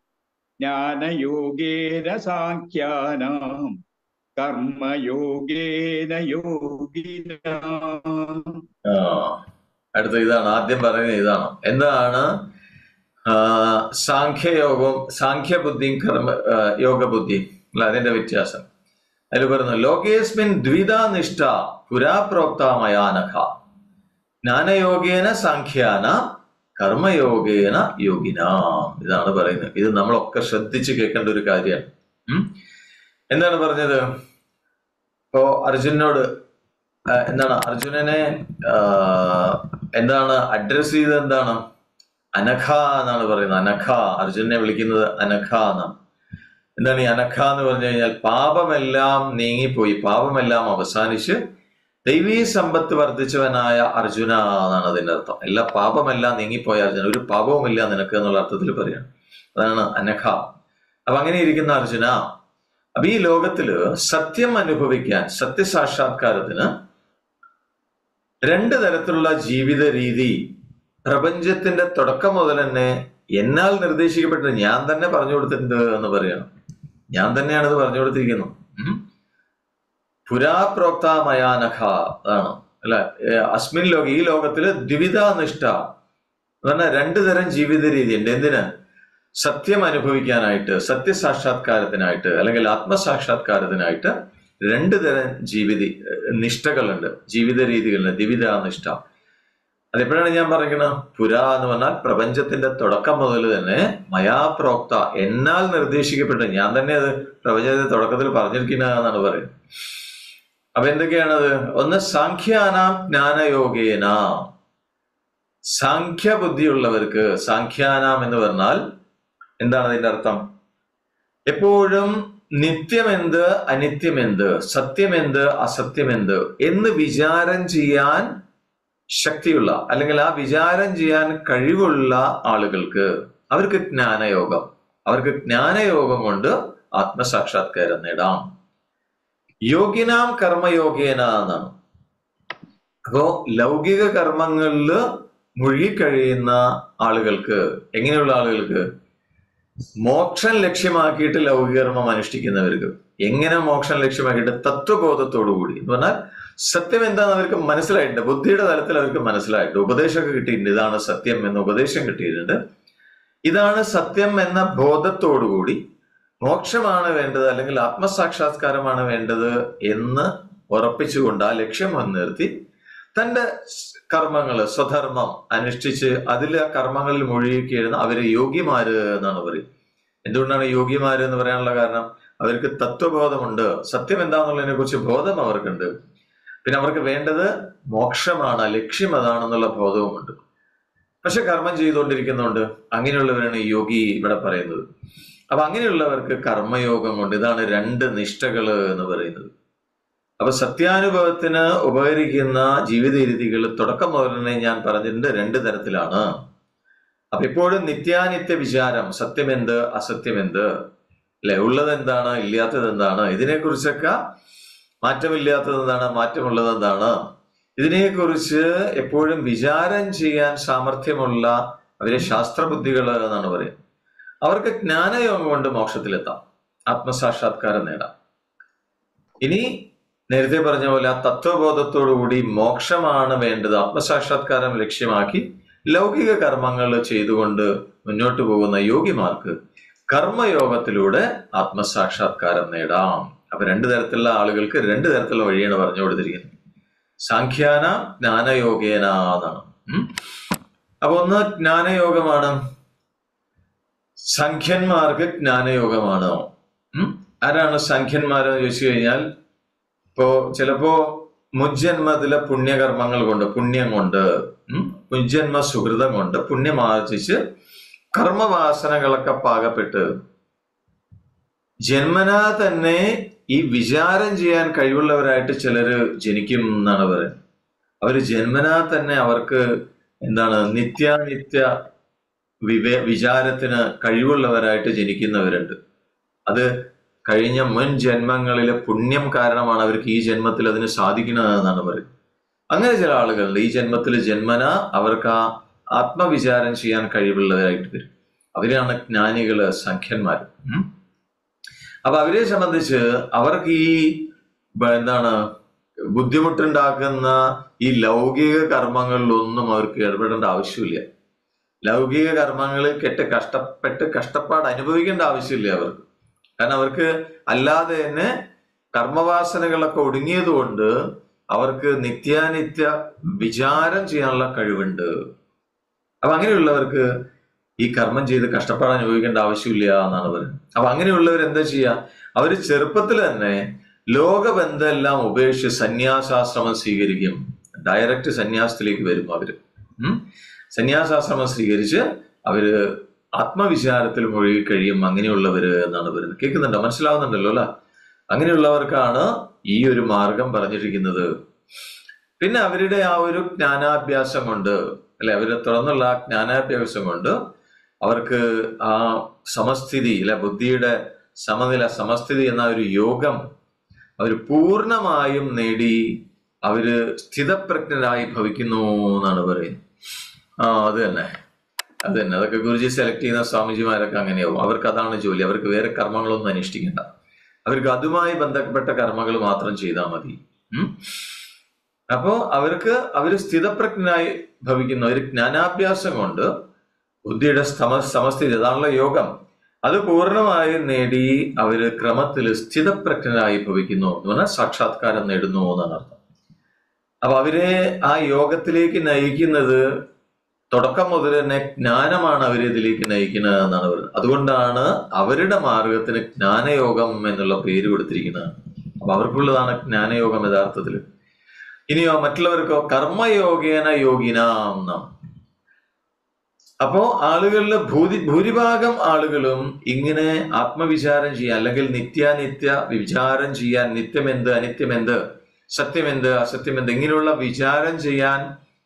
ജ്ഞാനയോഗേന സാഖ്യാനാം കർമ്മയോഗേന യോഗിന ആ, അടുത്ത ഇതാണ് ആദ്യം പറയുന്നത് ഇതാണ് എന്താണ് ആ, സാഖ്യയോഗവും സാഖ്യബുദ്ധിയും കർമ്മ ആ, യോഗബുദ്ധിയും അല്ല അതിന്റെ വ്യത്യാസം അതിൽ പറയുന്നു ലോകേസ്മിൻ ദ്വിത നിഷ്ഠ പുരാപ്രോക്തമയാനഖ ജ്ഞാനയോഗേന സാഖ്യാന കർമ്മയോഗേന യോഗിന ഇതാണ് പറയുന്നത് ഇത് നമ്മളൊക്കെ ശ്രദ്ധിച്ച് കേൾക്കേണ്ട ഒരു കാര്യമാണ് ഉം? എന്താണ് പറഞ്ഞത് ഇപ്പോ അർജുനോട് ആ, എന്താണ് അർജുനനെ ആ, എന്താണ് അഡ്രസ് ചെയ്തത് എന്താണ് അനഖ എന്നാണ് പറയുന്നത് അനഖ അർജുനെ വിളിക്കുന്നത് അനഖ എന്നാണ് എന്താണ് ഈ അനഖ എന്ന് പറഞ്ഞു കഴിഞ്ഞാൽ പാപമെല്ലാം നീങ്ങിപ്പോയി പാപമെല്ലാം അവസാനിച്ച് ദൈവീ സമ്പത്ത് വർദ്ധിച്ചവനായ അർജുന എന്നാണ് അതിന്റെ അർത്ഥം എല്ലാ പാപമെല്ലാം നീങ്ങിപ്പോയ അർജുന ഒരു പാപവുമില്ല നിനക്ക് എന്നുള്ള അർത്ഥത്തിൽ പറയാണ് അതാണ് അനഖ അപ്പൊ അങ്ങനെ ഇരിക്കുന്ന അർജുന അപ്പൊ ഈ ലോകത്തില് സത്യം അനുഭവിക്കാൻ സത്യസാക്ഷാത്കാരത്തിന് രണ്ട് തരത്തിലുള്ള ജീവിത രീതി പ്രപഞ്ചത്തിന്റെ തുടക്കം മുതൽ തന്നെ എന്നാൽ നിർദ്ദേശിക്കപ്പെട്ടത് ഞാൻ തന്നെ പറഞ്ഞു കൊടുത്തിട്ടുണ്ട് എന്ന് പറയണം ഞാൻ തന്നെയാണ് ഇത് പറഞ്ഞു കൊടുത്തിരിക്കുന്നത് ഉം. പുരാപ്രോക്തമയാനഖ അതാണ് അല്ല ഏ, അസ്മിൻ ലോക ഈ ലോകത്തില് ദ്വിവിധ നിഷ്ഠ പറഞ്ഞാൽ രണ്ടു തരം ജീവിത രീതി ഉണ്ട് എന്തിന് സത്യം അനുഭവിക്കാനായിട്ട് സത്യസാക്ഷാത്കാരത്തിനായിട്ട് അല്ലെങ്കിൽ ആത്മസാക്ഷാത്കാരത്തിനായിട്ട് രണ്ട് തരം ജീവിത നിഷ്ഠകളുണ്ട് ജീവിത രീതികളുണ്ട് ദിവിത നിഷ്ഠ അതെപ്പോഴാണ് ഞാൻ പറയുന്നത് പുര എന്ന് പറഞ്ഞാൽ പ്രപഞ്ചത്തിന്റെ തുടക്കം മുതൽ തന്നെ മയാപ്രോക്ത എന്നാൽ നിർദ്ദേശിക്കപ്പെട്ട ഞാൻ തന്നെ അത് പ്രപഞ്ചത്തിന്റെ തുടക്കത്തിൽ പറഞ്ഞിരിക്കുന്നതെന്നാണ് പറയുന്നത് അപ്പൊ എന്തൊക്കെയാണത് ഒന്ന് സാഖ്യാനാം ജ്ഞാനയോഗേന സാഖ്യബുദ്ധിയുള്ളവർക്ക് സാഖ്യാനാം എന്ന് പറഞ്ഞാൽ എന്താണ് അതിന്റെ അർത്ഥം എപ്പോഴും നിത്യമെന്ത് അനിത്യമെന്ത് സത്യമെന്ത് അസത്യമെന്ത് എന്ന് വിചാരം ചെയ്യാൻ ശക്തിയുള്ള അല്ലെങ്കിൽ ആ വിചാരം ചെയ്യാൻ കഴിവുള്ള ആളുകൾക്ക് അവർക്ക് ജ്ഞാനയോഗം അവർക്ക് ജ്ഞാനയോഗം കൊണ്ട് ആത്മസാക്ഷാത്കാരം നേടാം യോഗിനാം കർമ്മയോഗേന എന്നാണ് അപ്പോ ലൗകിക കർമ്മങ്ങളിൽ മുഴുകിക്കഴിയുന്ന ആളുകൾക്ക് എങ്ങനെയുള്ള ആളുകൾക്ക് മോക്ഷം ലക്ഷ്യമാക്കിയിട്ട് ലൗകിക കർമ്മം അനുഷ്ഠിക്കുന്നവർക്ക് എങ്ങനെ മോക്ഷം ലക്ഷ്യമാക്കിയിട്ട് തത്വബോധത്തോടു കൂടി എന്ന് പറഞ്ഞാൽ സത്യം എന്താണെന്ന് അവർക്ക് മനസ്സിലായിട്ടുണ്ട് ബുദ്ധിയുടെ തലത്തിൽ അവർക്ക് മനസ്സിലായിട്ടുണ്ട് ഉപദേശമൊക്കെ കിട്ടിയിട്ടുണ്ട് ഇതാണ് സത്യം എന്ന ഉപദേശം കിട്ടിയിട്ടുണ്ട് ഇതാണ് സത്യം എന്ന ബോധത്തോടുകൂടി മോക്ഷമാണ് വേണ്ടത് അല്ലെങ്കിൽ ആത്മസാക്ഷാത്കാരമാണ് വേണ്ടത് എന്ന് ഉറപ്പിച്ചുകൊണ്ട് ആ ലക്ഷ്യം മുൻനിർത്തി തന്റെ കർമ്മങ്ങള് സ്വധർമ്മം അനുഷ്ഠിച്ച് അതിൽ ആ കർമ്മങ്ങളിൽ മുഴുകിക്കഴിയുന്ന അവര് യോഗ്യമാര് എന്നാണ് പറയും എന്തുകൊണ്ടാണ് യോഗ്യമാര് എന്ന് പറയാനുള്ള കാരണം അവർക്ക് തത്വബോധമുണ്ട് സത്യം എന്താണെന്നുള്ളതിനെ കുറിച്ച് ബോധം അവർക്കുണ്ട് പിന്നെ അവർക്ക് വേണ്ടത് മോക്ഷമാണ് ലക്ഷ്യം അതാണെന്നുള്ള ബോധവുമുണ്ട് പക്ഷെ കർമ്മം ചെയ്തുകൊണ്ടിരിക്കുന്നുണ്ട് അങ്ങനെയുള്ളവരാണ് യോഗി ഇവിടെ പറയുന്നത് അപ്പൊ അങ്ങനെയുള്ളവർക്ക് കർമ്മയോഗം കൊണ്ട് ഇതാണ് രണ്ട് നിഷ്ഠകള് എന്ന് പറയുന്നത് അപ്പൊ സത്യാനുഭവത്തിന് ഉപകരിക്കുന്ന ജീവിത രീതികൾ തുടക്കം മുതൽ തന്നെ ഞാൻ പറഞ്ഞിട്ടുണ്ട് രണ്ട് തരത്തിലാണ് അപ്പൊ ഇപ്പോഴും നിത്യാനിത്യ വിചാരം സത്യമെന്ത് അസത്യമെന്ത് അല്ലെ ഉള്ളത് എന്താണ് ഇല്ലാത്തത് എന്താണ് ഇതിനെക്കുറിച്ചൊക്കെ മാറ്റമില്ലാത്തത് എന്താണ് മാറ്റമുള്ളത് എന്താണ് ഇതിനെക്കുറിച്ച് എപ്പോഴും വിചാരം ചെയ്യാൻ സാമർഥ്യമുള്ള അവരെ ശാസ്ത്രബുദ്ധികൾ എന്നാണ് പറയുന്നത് അവർക്ക് ജ്ഞാനയോഗം കൊണ്ട് മോക്ഷത്തിലെത്താം ആത്മസാക്ഷാത്കാരം നേടാം ഇനി നേരത്തെ പറഞ്ഞ പോലെ ആ തത്വബോധത്തോടുകൂടി മോക്ഷമാണ് വേണ്ടത് ആത്മസാക്ഷാത്കാരം ലക്ഷ്യമാക്കി ലൗകിക കർമ്മങ്ങൾ ചെയ്തുകൊണ്ട് മുന്നോട്ട് പോകുന്ന യോഗിമാർക്ക് കർമ്മയോഗത്തിലൂടെ ആത്മസാക്ഷാത്കാരം നേടാം അപ്പൊ രണ്ടു തരത്തിലുള്ള ആളുകൾക്ക് രണ്ട് തരത്തിലുള്ള വഴിയാണ് പറഞ്ഞു കൊടുത്തിരിക്കുന്നത് സാഖ്യാന ജ്ഞാനയോഗേന എന്നാണ് ഉം. അപ്പൊ ഒന്ന് ജ്ഞാനയോഗമാണ് സംഖ്യന്മാർക്ക് ജ്ഞാനയോഗമാണ് ഉം. ആരാണ് സംഖ്യന്മാരെന്ന് ചോദിച്ചു കഴിഞ്ഞാൽ ഇപ്പോ ചിലപ്പോ മുജ്ജന്മത്തിലെ പുണ്യകർമ്മങ്ങൾ കൊണ്ട് പുണ്യം കൊണ്ട് ഉം, മുജ്ജന്മ സുഹൃതം കൊണ്ട് പുണ്യം ആർജിച്ച് കർമ്മവാസനകളൊക്കെ പാകപ്പെട്ട് ജന്മനാ തന്നെ ഈ വിചാരം ചെയ്യാൻ കഴിവുള്ളവരായിട്ട് ചിലര് ജനിക്കും എന്നാണ് പറയുന്നത് അവര് ജന്മനാ തന്നെ അവർക്ക് എന്താണ് നിത്യാനിത്യ വിവേ വിചാരത്തിന് കഴിവുള്ളവരായിട്ട് ജനിക്കുന്നവരുണ്ട് അത് കഴിഞ്ഞ മുൻ ജന്മങ്ങളിലെ പുണ്യം കാരണമാണ് അവർക്ക് ഈ ജന്മത്തിൽ അതിന് സാധിക്കണതെന്നാണ് പറയുന്നത് അങ്ങനെ ചില ആളുകളുണ്ട് ഈ ജന്മത്തിൽ ജന്മന അവർക്ക് ആ ആത്മവിചാരം ചെയ്യാൻ കഴിവുള്ളവരായിട്ട് വരും അവരാണ് ജ്ഞാനികള് സംഖ്യന്മാർ അപ്പൊ അവരെ സംബന്ധിച്ച് അവർക്ക് ഈ ബ- എന്താണ് ബുദ്ധിമുട്ടുണ്ടാക്കുന്ന ഈ ലൗകിക കർമ്മങ്ങളിലൊന്നും അവർക്ക് ഇടപെടേണ്ട ആവശ്യമില്ല ലൗകിക കർമ്മങ്ങളിൽ കെട്ട് കഷ്ടപ്പെട്ട് കഷ്ടപ്പാട് അനുഭവിക്കേണ്ട ആവശ്യമില്ല അവർക്ക് കാരണം അവർക്ക് അല്ലാതെ തന്നെ കർമ്മവാസനകളൊക്കെ ഒടുങ്ങിയത് കൊണ്ട് അവർക്ക് നിത്യാനിത്യ വിചാരം ചെയ്യാനുള്ള കഴിവുണ്ട് അപ്പൊ അങ്ങനെയുള്ളവർക്ക് ഈ കർമ്മം ചെയ്ത് കഷ്ടപ്പാട് അനുഭവിക്കേണ്ട ആവശ്യമില്ല എന്നാണ് പറയുന്നത് അപ്പൊ അങ്ങനെയുള്ളവർ എന്താ ചെയ്യുക അവര് ചെറുപ്പത്തിൽ തന്നെ ലോകബന്ധമെല്ലാം ഉപേക്ഷിച്ച് സന്യാസാശ്രമം സ്വീകരിക്കും ഡയറക്റ്റ് സന്യാസത്തിലേക്ക് വരും അവര് ഉം സന്യാസാശ്രമം സ്വീകരിച്ച് അവര് ആത്മവിചാരത്തിൽ മുഴുകി കഴിയും അങ്ങനെയുള്ളവര് എന്നാണ് പറയുന്നത് കേൾക്കുന്നുണ്ടോ മനസ്സിലാവുന്നുണ്ടല്ലോ അല്ലെ അങ്ങനെയുള്ളവർക്കാണ് ഈ ഒരു മാർഗം പറഞ്ഞിരിക്കുന്നത് പിന്നെ അവരുടെ ആ ഒരു ജ്ഞാനാഭ്യാസം കൊണ്ട് അല്ലെ അവരെ തുറന്നുള്ള ആ ജ്ഞാനാഭ്യാസം കൊണ്ട് അവർക്ക് ആ സമസ്ഥിതി അല്ലെ ബുദ്ധിയുടെ സമനില സമസ്ഥിതി എന്ന ഒരു യോഗം അവർ പൂർണ്ണമായും നേടി അവര് സ്ഥിതപ്രജ്ഞരായി ഭവിക്കുന്നു എന്നാണ് പറയുന്നത് ആ അത് തന്നെ അത് തന്നെ അതൊക്കെ ഗുരുജി സെലക്ട് ചെയ്യുന്ന സ്വാമിജിമാരൊക്കെ അങ്ങനെയാവും അവർക്ക് അതാണ് ജോലി അവർക്ക് വേറെ കർമ്മങ്ങളൊന്നും അനുഷ്ഠിക്കണ്ട അവർക്ക് അതുമായി ബന്ധപ്പെട്ട കർമ്മങ്ങൾ മാത്രം ചെയ്താൽ മതി ഉം. അപ്പോ അവർക്ക് അവര് സ്ഥിതപ്രജ്ഞനായി ഭവിക്കുന്ന ഒരു ജ്ഞാനാഭ്യാസം കൊണ്ട് ബുദ്ധിയുടെ സമ സമസ്ഥിതി അതാണല്ലോ യോഗം അത് പൂർണ്ണമായും നേടി അവര് ക്രമത്തിൽ സ്ഥിതപ്രജ്ഞനായി ഭവിക്കുന്നു എന്ന് പറഞ്ഞാൽ സാക്ഷാത്കാരം നേടുന്നു എന്നാണ് അർത്ഥം അപ്പൊ അവരെ ആ യോഗത്തിലേക്ക് നയിക്കുന്നത് തുടക്കം മുതൽ തന്നെ ജ്ഞാനമാണ് അവരെ ഇതിലേക്ക് നയിക്കുന്നത് എന്നാണ് പറയുന്നത് അതുകൊണ്ടാണ് അവരുടെ മാർഗത്തിന് ജ്ഞാനയോഗം എന്നുള്ള പേര് കൊടുത്തിരിക്കുന്നത് അപ്പൊ അവർക്കുള്ളതാണ് ജ്ഞാനയോഗം യഥാർത്ഥത്തിൽ ഇനിയോ മറ്റുള്ളവർക്കോ കർമ്മയോഗേന യോഗിനാം എന്നാണ് അപ്പോ ആളുകളിൽ ഭൂരി ഭൂരിഭാഗം ആളുകളും ഇങ്ങനെ ആത്മവിചാരം ചെയ്യാൻ അല്ലെങ്കിൽ നിത്യാനിത്യ വിചാരം ചെയ്യാൻ നിത്യമെന്ത് അനിത്യമെന്ത് സത്യമെന്ത് അസത്യമെന്ത് ഇങ്ങനെയുള്ള വിചാരം ചെയ്യാൻ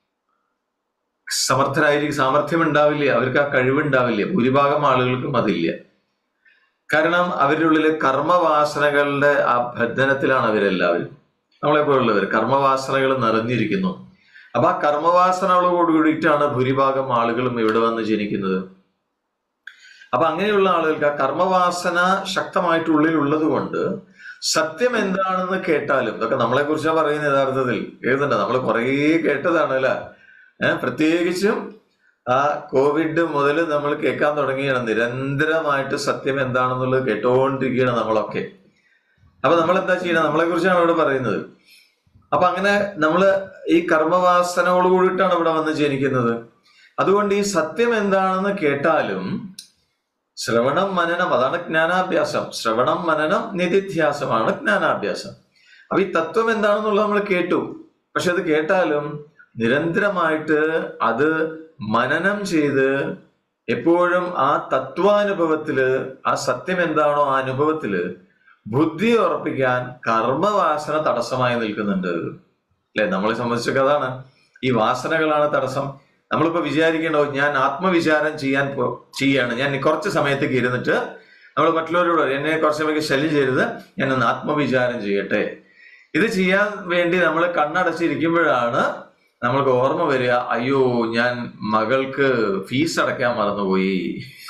സമർത്ഥരായിരിക്കും സാമർഥ്യം ഉണ്ടാവില്ല അവർക്ക് ആ കഴിവുണ്ടാവില്ല ഭൂരിഭാഗം ആളുകൾക്കും അതില്ല കാരണം അവരുടെ ഉള്ളിൽ കർമ്മവാസനകളുടെ ആ ബന്ധനത്തിലാണ് അവരെല്ലാവരും നമ്മളെ പോലുള്ളവർ കർമ്മവാസനകൾ നിറഞ്ഞിരിക്കുന്നു അപ്പൊ ആ കർമ്മവാസനകളോട് കൂടിയിട്ടാണ് ഭൂരിഭാഗം ആളുകളും ഇവിടെ വന്ന് ജനിക്കുന്നത് അപ്പൊ അങ്ങനെയുള്ള ആളുകൾക്ക് ആ കർമ്മവാസന ശക്തമായിട്ട് ഉള്ളിൽ ഉള്ളത് കൊണ്ട് സത്യം എന്താണെന്ന് കേട്ടാലും ഇതൊക്കെ നമ്മളെ കുറിച്ചാണ് പറയുന്നത് യഥാർത്ഥത്തിൽ കേൾക്കുന്നുണ്ട് നമ്മൾ കുറേ കേട്ടതാണ് അല്ല ഏഹ് പ്രത്യേകിച്ചും ആ കോവിഡ് മുതൽ നമ്മൾ കേൾക്കാൻ തുടങ്ങിയാണ് നിരന്തരമായിട്ട് സത്യം എന്താണെന്നുള്ളത് കേട്ടോണ്ടിരിക്കുകയാണ് നമ്മളൊക്കെ അപ്പൊ നമ്മൾ എന്താ ചെയ്യണം നമ്മളെ കുറിച്ചാണ് ഇവിടെ പറയുന്നത് അപ്പൊ അങ്ങനെ നമ്മൾ ഈ കർമ്മവാസനയോട് കൂടിയിട്ടാണ് ഇവിടെ വന്ന് ജനിക്കുന്നത് അതുകൊണ്ട് ഈ സത്യം എന്താണെന്ന് കേട്ടാലും ശ്രവണം മനനം അതാണ് ജ്ഞാനാഭ്യാസം ശ്രവണം മനനം നിധിധ്യാസമാണ് ജ്ഞാനാഭ്യാസം അപ്പൊ ഈ തത്വം എന്താണെന്നുള്ളത് നമ്മൾ കേട്ടു പക്ഷെ അത് കേട്ടാലും നിരന്തരമായിട്ട് അത് മനനം ചെയ്ത് എപ്പോഴും ആ തത്വാനുഭവത്തില് ആ സത്യം എന്താണോ ആ അനുഭവത്തില് ബുദ്ധി ഉറപ്പിക്കാൻ കർമ്മവാസന തടസ്സമായി നിൽക്കുന്നുണ്ട് അല്ലെ നമ്മളെ സംബന്ധിച്ചൊക്കെ അതാണ് ഈ വാസനകളാണ് തടസ്സം നമ്മളിപ്പോ വിചാരിക്കണോ ഞാൻ ആത്മവിചാരം ചെയ്യാൻ പോ- ചെയ്യാണ് ഞാൻ കുറച്ച് സമയത്തേക്ക് ഇരുന്നിട്ട് നമ്മൾ മറ്റുള്ളവരോട് പറയും, എന്നെ കുറച്ച് സമയത്ത് ശല്യം ചെയ്യരുത് ഞാൻ ഒന്ന് ആത്മവിചാരം ചെയ്യട്ടെ ഇത് ചെയ്യാൻ വേണ്ടി നമ്മൾ കണ്ണടച്ചിരിക്കുമ്പോഴാണ് നമ്മൾക്ക് ഓർമ്മ വരിക അയ്യോ ഞാൻ മകൾക്ക് ഫീസ് അടയ്ക്കാൻ മറന്നുപോയി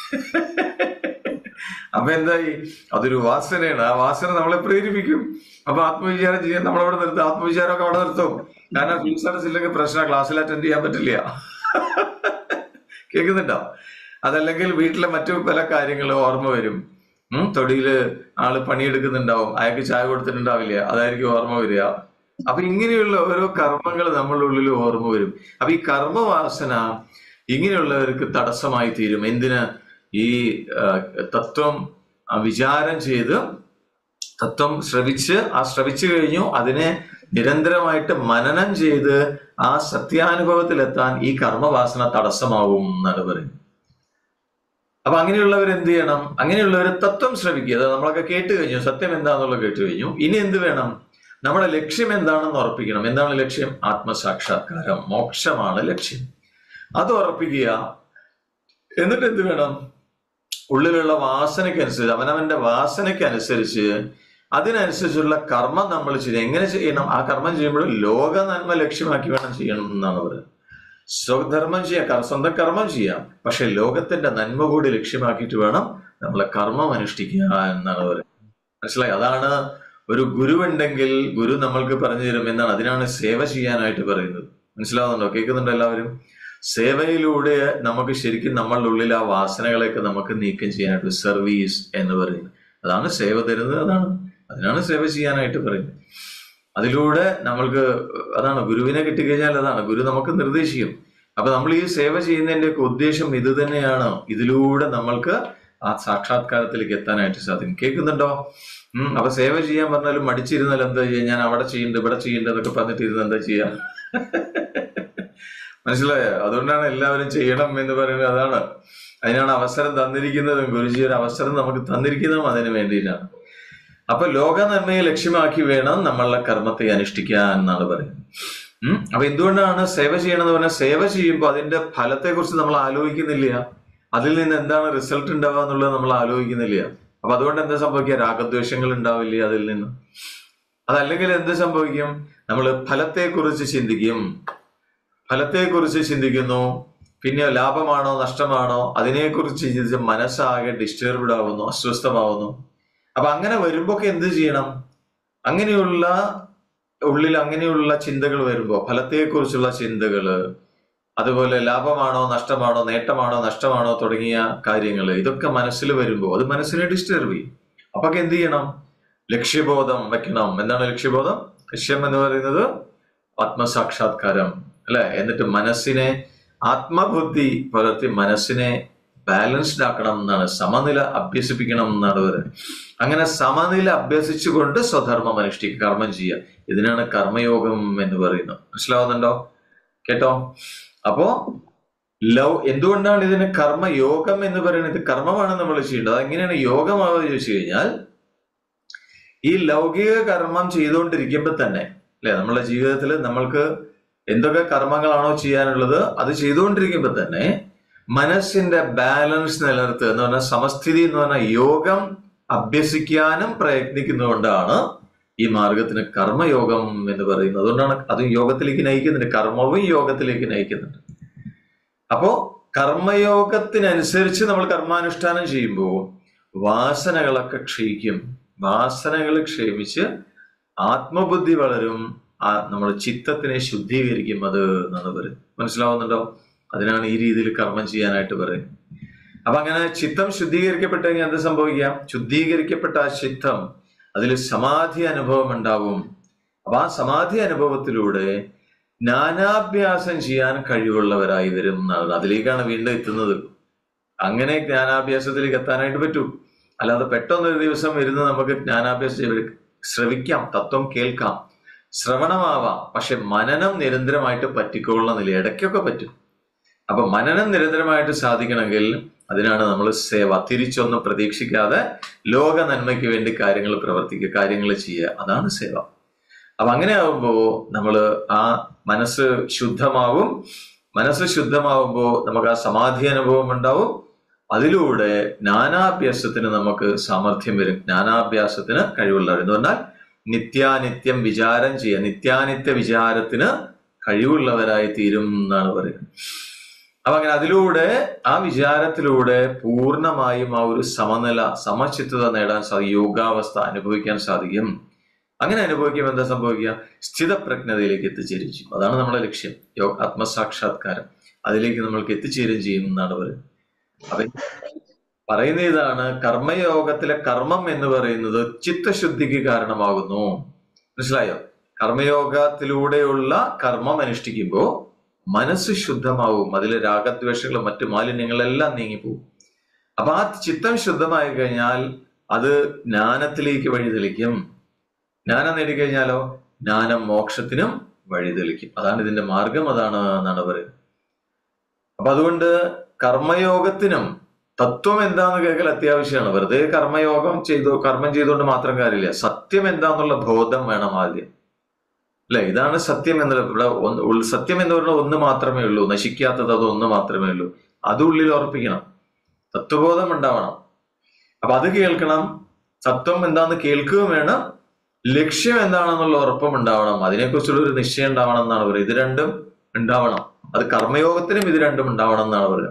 അപ്പൊ എന്തായി അതൊരു വാസനയാണ് ആ വാസന നമ്മളെ പ്രേരിപ്പിക്കും അപ്പൊ ആത്മവിചാരം ചെയ്യാൻ നമ്മളവിടെ നിർത്തും ആത്മവിചാരമൊക്കെ അവിടെ നിർത്തും കാരണം ഫീസ് അടച്ചില്ലെങ്കിൽ പ്രശ്നം ക്ലാസ്സിൽ അറ്റൻഡ് ചെയ്യാൻ പറ്റില്ല കേൾക്കുന്നുണ്ടോ അതല്ലെങ്കിൽ വീട്ടിലെ മറ്റു പല കാര്യങ്ങളും ഓർമ്മ വരും ഉം തൊടിയില് ആള് പണിയെടുക്കുന്നുണ്ടാവും അയാൾക്ക് ചായ കൊടുത്തിട്ടുണ്ടാവില്ല അതായിരിക്കും ഓർമ്മ വരിക അപ്പൊ ഇങ്ങനെയുള്ള ഓരോ കർമ്മങ്ങൾ നമ്മളുടെ ഉള്ളിൽ ഓർമ്മ വരും അപ്പൊ ഈ കർമ്മവാസന ഇങ്ങനെയുള്ളവർക്ക് തടസ്സമായി തീരും എന്തിന് ഈ ആ, തത്വം ആ, വിചാരം ചെയ്ത് തത്വം ശ്രവിച്ച് ആ ശ്രവിച്ചു കഴിഞ്ഞു അതിനെ നിരന്തരമായിട്ട് മനനം ചെയ്ത് ആ സത്യാനുഭവത്തിലെത്താൻ ഈ കർമ്മവാസന തടസ്സമാവും എന്നാണ് പറയുന്നത് അപ്പൊ അങ്ങനെയുള്ളവർ എന്ത് ചെയ്യണം അങ്ങനെയുള്ളവർ തത്വം ശ്രവിക്കുക അത് നമ്മളൊക്കെ കേട്ട് കഴിഞ്ഞു സത്യം എന്താണെന്നുള്ളത് കേട്ട് കഴിഞ്ഞു ഇനി എന്ത് വേണം നമ്മുടെ ലക്ഷ്യം എന്താണെന്ന് ഉറപ്പിക്കണം എന്താണ് ലക്ഷ്യം ആത്മസാക്ഷാത്കാരം മോക്ഷമാണ് ലക്ഷ്യം അത് ഉറപ്പിക്കുക എന്നിട്ട് എന്ത് വേണം ഉള്ളിലുള്ള വാസനയ്ക്കനുസരിച്ച് അവനവന്റെ വാസനയ്ക്കനുസരിച്ച് അതിനനുസരിച്ചുള്ള കർമ്മം നമ്മൾ ചെയ്യണം എങ്ങനെ ചെയ്യണം ആ കർമ്മം ചെയ്യുമ്പോൾ ലോക നന്മ ലക്ഷ്യമാക്കി വേണം ചെയ്യണം എന്നാണ് പറയുന്നത് സ്വധർമ്മം ചെയ്യാം കർ- സ്വന്തം കർമ്മം ചെയ്യാം പക്ഷെ ലോകത്തിന്റെ നന്മ കൂടി ലക്ഷ്യമാക്കിയിട്ട് വേണം നമ്മളെ കർമ്മം അനുഷ്ഠിക്കുക എന്നാണ് പറയുന്നത് മനസ്സിലായി അതാണ് ഒരു ഗുരുവുണ്ടെങ്കിൽ ഗുരു നമ്മൾക്ക് പറഞ്ഞു തരും എന്നാണ് അതിനാണ് സേവ ചെയ്യാനായിട്ട് പറയുന്നത് മനസ്സിലാവുന്നുണ്ടോ കേൾക്കുന്നുണ്ടോ എല്ലാവരും സേവയിലൂടെ നമുക്ക് ശരിക്കും നമ്മളുടെ ഉള്ളിൽ ആ വാസനകളെയൊക്കെ നമുക്ക് നീക്കം ചെയ്യാനായിട്ട് സർവീസ് എന്ന് പറയുന്നത് അതാണ് സേവ തരുന്നത് അതാണ് അതിനാണ് സേവ ചെയ്യാനായിട്ട് പറയുന്നത് അതിലൂടെ നമ്മൾക്ക് അതാണ് ഗുരുവിനെ കിട്ടിക്കഴിഞ്ഞാൽ അതാണ് ഗുരു നമുക്ക് നിർദ്ദേശിക്കും അപ്പൊ നമ്മൾ ഈ സേവ ചെയ്യുന്നതിന്റെ ഒക്കെ ഉദ്ദേശം ഇത് തന്നെയാണ് ഇതിലൂടെ നമ്മൾക്ക് ആ സാക്ഷാത്കാരത്തിലേക്ക് എത്താനായിട്ട് സാധിക്കും കേൾക്കുന്നുണ്ടോ ഉം അപ്പൊ സേവ ചെയ്യാൻ പറഞ്ഞാലും മടിച്ചിരുന്നാൽ എന്താ ചെയ്യാ ഞാൻ അവിടെ ചെയ്യണ്ട ഇവിടെ ചെയ്യണ്ട എന്നൊക്കെ പറഞ്ഞിട്ട് ഇരുന്ന് എന്താ ചെയ്യാ മനസ്സിലായോ അതുകൊണ്ടാണ് എല്ലാവരും ചെയ്യണം എന്ന് പറയുന്നത് അതാണ് അതിനാണ് അവസരം തന്നിരിക്കുന്നതും ഗുരുജി ഒരു അവസരം നമുക്ക് തന്നിരിക്കുന്നതും അതിന് വേണ്ടിയിട്ടാണ് അപ്പൊ ലോക നന്മയെ ലക്ഷ്യമാക്കി വേണം നമ്മളുടെ കർമ്മത്തെ അനുഷ്ഠിക്കാൻ എന്നാണ് പറയുന്നത് ഉം അപ്പൊ എന്തുകൊണ്ടാണ് സേവ ചെയ്യണമെന്ന് പറഞ്ഞാൽ സേവ ചെയ്യുമ്പോൾ അതിന്റെ ഫലത്തെ കുറിച്ച് നമ്മൾ ആലോചിക്കുന്നില്ല അതിൽ നിന്ന് എന്താണ് റിസൾട്ട് ഉണ്ടാവുക എന്നുള്ളത് നമ്മൾ ആലോചിക്കുന്നില്ല അപ്പൊ അതുകൊണ്ട് എന്താ സംഭവിക്കുക രാഗദ്വേഷങ്ങൾ ഉണ്ടാവില്ല അതിൽ നിന്ന് അതല്ലെങ്കിൽ എന്ത് സംഭവിക്കും നമ്മൾ ഫലത്തെക്കുറിച്ച് ചിന്തിക്കും ഫലത്തെക്കുറിച്ച് ചിന്തിക്കുന്നു പിന്നെ ലാഭമാണോ നഷ്ടമാണോ അതിനെക്കുറിച്ച് ചിന്തിച്ച് മനസ്സാകെ ഡിസ്റ്റർബ്ഡ് ആവുന്നു അസ്വസ്ഥമാവുന്നു അപ്പൊ അങ്ങനെ വരുമ്പോ എന്ത് ചെയ്യണം അങ്ങനെയുള്ള ഉള്ളിൽ അങ്ങനെയുള്ള ചിന്തകൾ വരുമ്പോൾ ഫലത്തെക്കുറിച്ചുള്ള ചിന്തകള് അതുപോലെ ലാഭമാണോ നഷ്ടമാണോ നേട്ടമാണോ നഷ്ടമാണോ തുടങ്ങിയ കാര്യങ്ങൾ ഇതൊക്കെ മനസ്സിൽ വരുമ്പോൾ അത് മനസ്സിനെ ഡിസ്റ്റർബ് ചെയ്യും അപ്പൊ എന്ത് ചെയ്യണം ലക്ഷ്യബോധം വെക്കണം എന്താണ് ലക്ഷ്യബോധം ലക്ഷ്യം എന്ന് പറയുന്നത് ആത്മസാക്ഷാത്കാരം അല്ലെ എന്നിട്ട് മനസ്സിനെ ആത്മബുദ്ധി പുലർത്തി മനസ്സിനെ ബാലൻസ്ഡ് ആക്കണം എന്നാണ് സമനില അഭ്യസിപ്പിക്കണം എന്നാണ് പറയുന്നത് അങ്ങനെ സമനില അഭ്യസിച്ചുകൊണ്ട് സ്വധർമ്മം അനുഷ്ഠിക്കുക കർമ്മം ചെയ്യുക ഇതിനാണ് കർമ്മയോഗം എന്ന് പറയുന്നത് മനസ്സിലാവുന്നുണ്ടോ കേട്ടോ അപ്പോ ലവ് എന്തുകൊണ്ടാണ് ഇതിന് കർമ്മയോഗം എന്ന് പറയുന്നത് ഇത് കർമ്മമാണ് നമ്മൾ ചെയ്യേണ്ടത് അതെങ്ങനെയാണ് യോഗമാവുക ചോദിച്ചു കഴിഞ്ഞാൽ ഈ ലൗകിക കർമ്മം ചെയ്തുകൊണ്ടിരിക്കുമ്പോൾ തന്നെ അല്ലെ നമ്മളെ ജീവിതത്തിൽ നമ്മൾക്ക് എന്തൊക്കെ കർമ്മങ്ങളാണോ ചെയ്യാനുള്ളത് അത് ചെയ്തുകൊണ്ടിരിക്കുമ്പോൾ തന്നെ മനസ്സിന്റെ ബാലൻസ് നിലനിർത്തുക എന്ന് പറഞ്ഞാൽ സമസ്ഥിതി എന്ന് പറഞ്ഞാൽ യോഗം അഭ്യസിക്കാനും പ്രയത്നിക്കുന്നതുകൊണ്ടാണ് ഈ മാർഗത്തിന് കർമ്മയോഗം എന്ന് പറയുന്നത് അതുകൊണ്ടാണ് അത് യോഗത്തിലേക്ക് നയിക്കുന്നുണ്ട് കർമ്മവും യോഗത്തിലേക്ക് നയിക്കുന്നുണ്ട് അപ്പോ കർമ്മയോഗത്തിനനുസരിച്ച് നമ്മൾ കർമാനുഷ്ഠാനം ചെയ്യുമ്പോൾ വാസനകളൊക്കെ ക്ഷയിക്കും വാസനകൾ ക്ഷയിച്ച് ആത്മബുദ്ധി വളരും ആ നമ്മുടെ ചിത്തത്തിനെ ശുദ്ധീകരിക്കും അത് എന്നാണ് പറയുന്നത് മനസ്സിലാവുന്നുണ്ടോ അതിനാണ് ഈ രീതിയിൽ കർമ്മം ചെയ്യാനായിട്ട് പറയുന്നത് അപ്പൊ അങ്ങനെ ചിത്തം ശുദ്ധീകരിക്കപ്പെട്ട് കഴിഞ്ഞാൽ എന്ത് സംഭവിക്കാം ശുദ്ധീകരിക്കപ്പെട്ട ആ ചിത്തം അതിൽ സമാധി അനുഭവം ഉണ്ടാവും അപ്പൊ ആ സമാധി അനുഭവത്തിലൂടെ ജ്ഞാനാഭ്യാസം ചെയ്യാൻ കഴിവുള്ളവരായി വരും എന്നാണ് അതിലേക്കാണ് വീണ്ടും എത്തുന്നത് അങ്ങനെ ജ്ഞാനാഭ്യാസത്തിലേക്ക് എത്താനായിട്ട് പറ്റൂ അല്ലാതെ പെട്ടെന്ന് ഒരു ദിവസം ഇരുന്ന് നമുക്ക് ജ്ഞാനാഭ്യാസം ചെയ്ത് ശ്രവിക്കാം തത്വം കേൾക്കാം ശ്രവണമാവാം പക്ഷെ മനനം നിരന്തരമായിട്ട് പറ്റിക്കൊള്ളുന്ന നില ഇടയ്ക്കൊക്കെ പറ്റും അപ്പൊ മനനം നിരന്തരമായിട്ട് സാധിക്കണമെങ്കിൽ അതിനാണ് നമ്മൾ സേവ തിരിച്ചൊന്നും പ്രതീക്ഷിക്കാതെ ലോക നന്മയ്ക്ക് വേണ്ടി കാര്യങ്ങൾ പ്രവർത്തിക്കുക കാര്യങ്ങൾ ചെയ്യുക അതാണ് സേവ അപ്പൊ അങ്ങനെ ആവുമ്പോൾ നമ്മൾ ആ മനസ്സ് ശുദ്ധമാവും മനസ്സ് ശുദ്ധമാവുമ്പോൾ നമുക്ക് ആ സമാധി അനുഭവം ഉണ്ടാവും അതിലൂടെ ജ്ഞാനാഭ്യാസത്തിന് നമുക്ക് സാമർഥ്യം വരും ജ്ഞാനാഭ്യാസത്തിന് കഴിവുള്ളവർ എന്ന് പറഞ്ഞാൽ നിത്യാനിത്യം വിചാരം ചെയ്യുക നിത്യാനിത്യ വിചാരത്തിന് കഴിവുള്ളവരായി തീരും എന്നാണ് പറയുന്നത് അപ്പൊ അങ്ങനെ അതിലൂടെ ആ വിചാരത്തിലൂടെ പൂർണ്ണമായും ആ ഒരു സമനില സമചിത്തത നേടാൻ സാധിക്കും യോഗാവസ്ഥ അനുഭവിക്കാൻ സാധിക്കും അങ്ങനെ അനുഭവിക്കുമ്പോൾ എന്താ സംഭവിക്കുക സ്ഥിതപ്രജ്ഞതയിലേക്ക് എത്തിച്ചേരും ചെയ്യും അതാണ് നമ്മുടെ ലക്ഷ്യം യോ ആത്മസാക്ഷാത്കാരം അതിലേക്ക് നമ്മൾക്ക് എത്തിച്ചേരും ചെയ്യും എന്നാണ് പറയുന്നത് അപ്പൊ പറയുന്ന ഇതാണ് കർമ്മയോഗത്തിലെ കർമ്മം എന്ന് പറയുന്നത് ചിത്തശുദ്ധിക്ക് കാരണമാകുന്നു മനസ്സിലായോ കർമ്മയോഗത്തിലൂടെയുള്ള കർമ്മം അനുഷ്ഠിക്കുമ്പോൾ മനസ്സ് ശുദ്ധമാവും അതിലെ രാഗദ്വേഷങ്ങളും മറ്റു മാലിന്യങ്ങളെല്ലാം നീങ്ങിപ്പോവും അപ്പൊ ആ ചിത്തം ശുദ്ധമായി കഴിഞ്ഞാൽ അത് ജ്ഞാനത്തിലേക്ക് വഴിതെളിക്കും ജ്ഞാനം നേടിക്കഴിഞ്ഞാലോ ജ്ഞാനം മോക്ഷത്തിനും വഴിതെളിക്കും അതാണ് ഇതിന്റെ മാർഗം അതാണ് എന്നാണ് പറയുന്നത് അപ്പൊ അതുകൊണ്ട് കർമ്മയോഗത്തിനും തത്വം എന്താന്ന് കേൾക്കൽ അത്യാവശ്യമാണ് വെറുതെ കർമ്മയോഗം ചെയ്തു കർമ്മം ചെയ്തുകൊണ്ട് മാത്രം കാര്യമില്ല സത്യം എന്താന്നുള്ള ബോധം വേണം ആദ്യം അല്ലെ ഇതാണ് സത്യം എന്നുള്ള ഇവിടെ ഒന്ന് ഉൾ- സത്യം എന്ന് പറയുന്നത് ഒന്ന് മാത്രമേ ഉള്ളൂ നശിക്കാത്തത് അത് ഒന്ന് മാത്രമേ ഉള്ളൂ അത് ഉള്ളിൽ ഉറപ്പിക്കണം തത്വബോധം ഉണ്ടാവണം അപ്പൊ അത് കേൾക്കണം തത്വം എന്താന്ന് കേൾക്കുകയും വേണം ലക്ഷ്യം എന്താണെന്നുള്ള ഉറപ്പും ഉണ്ടാവണം അതിനെക്കുറിച്ചുള്ള ഒരു നിശ്ചയം ഉണ്ടാവണം എന്നാണ് പറയുന്നത് ഇത് രണ്ടും ഉണ്ടാവണം അത് കർമ്മയോഗത്തിനും ഇത് രണ്ടും ഉണ്ടാവണം എന്നാണ് പറയുന്നത്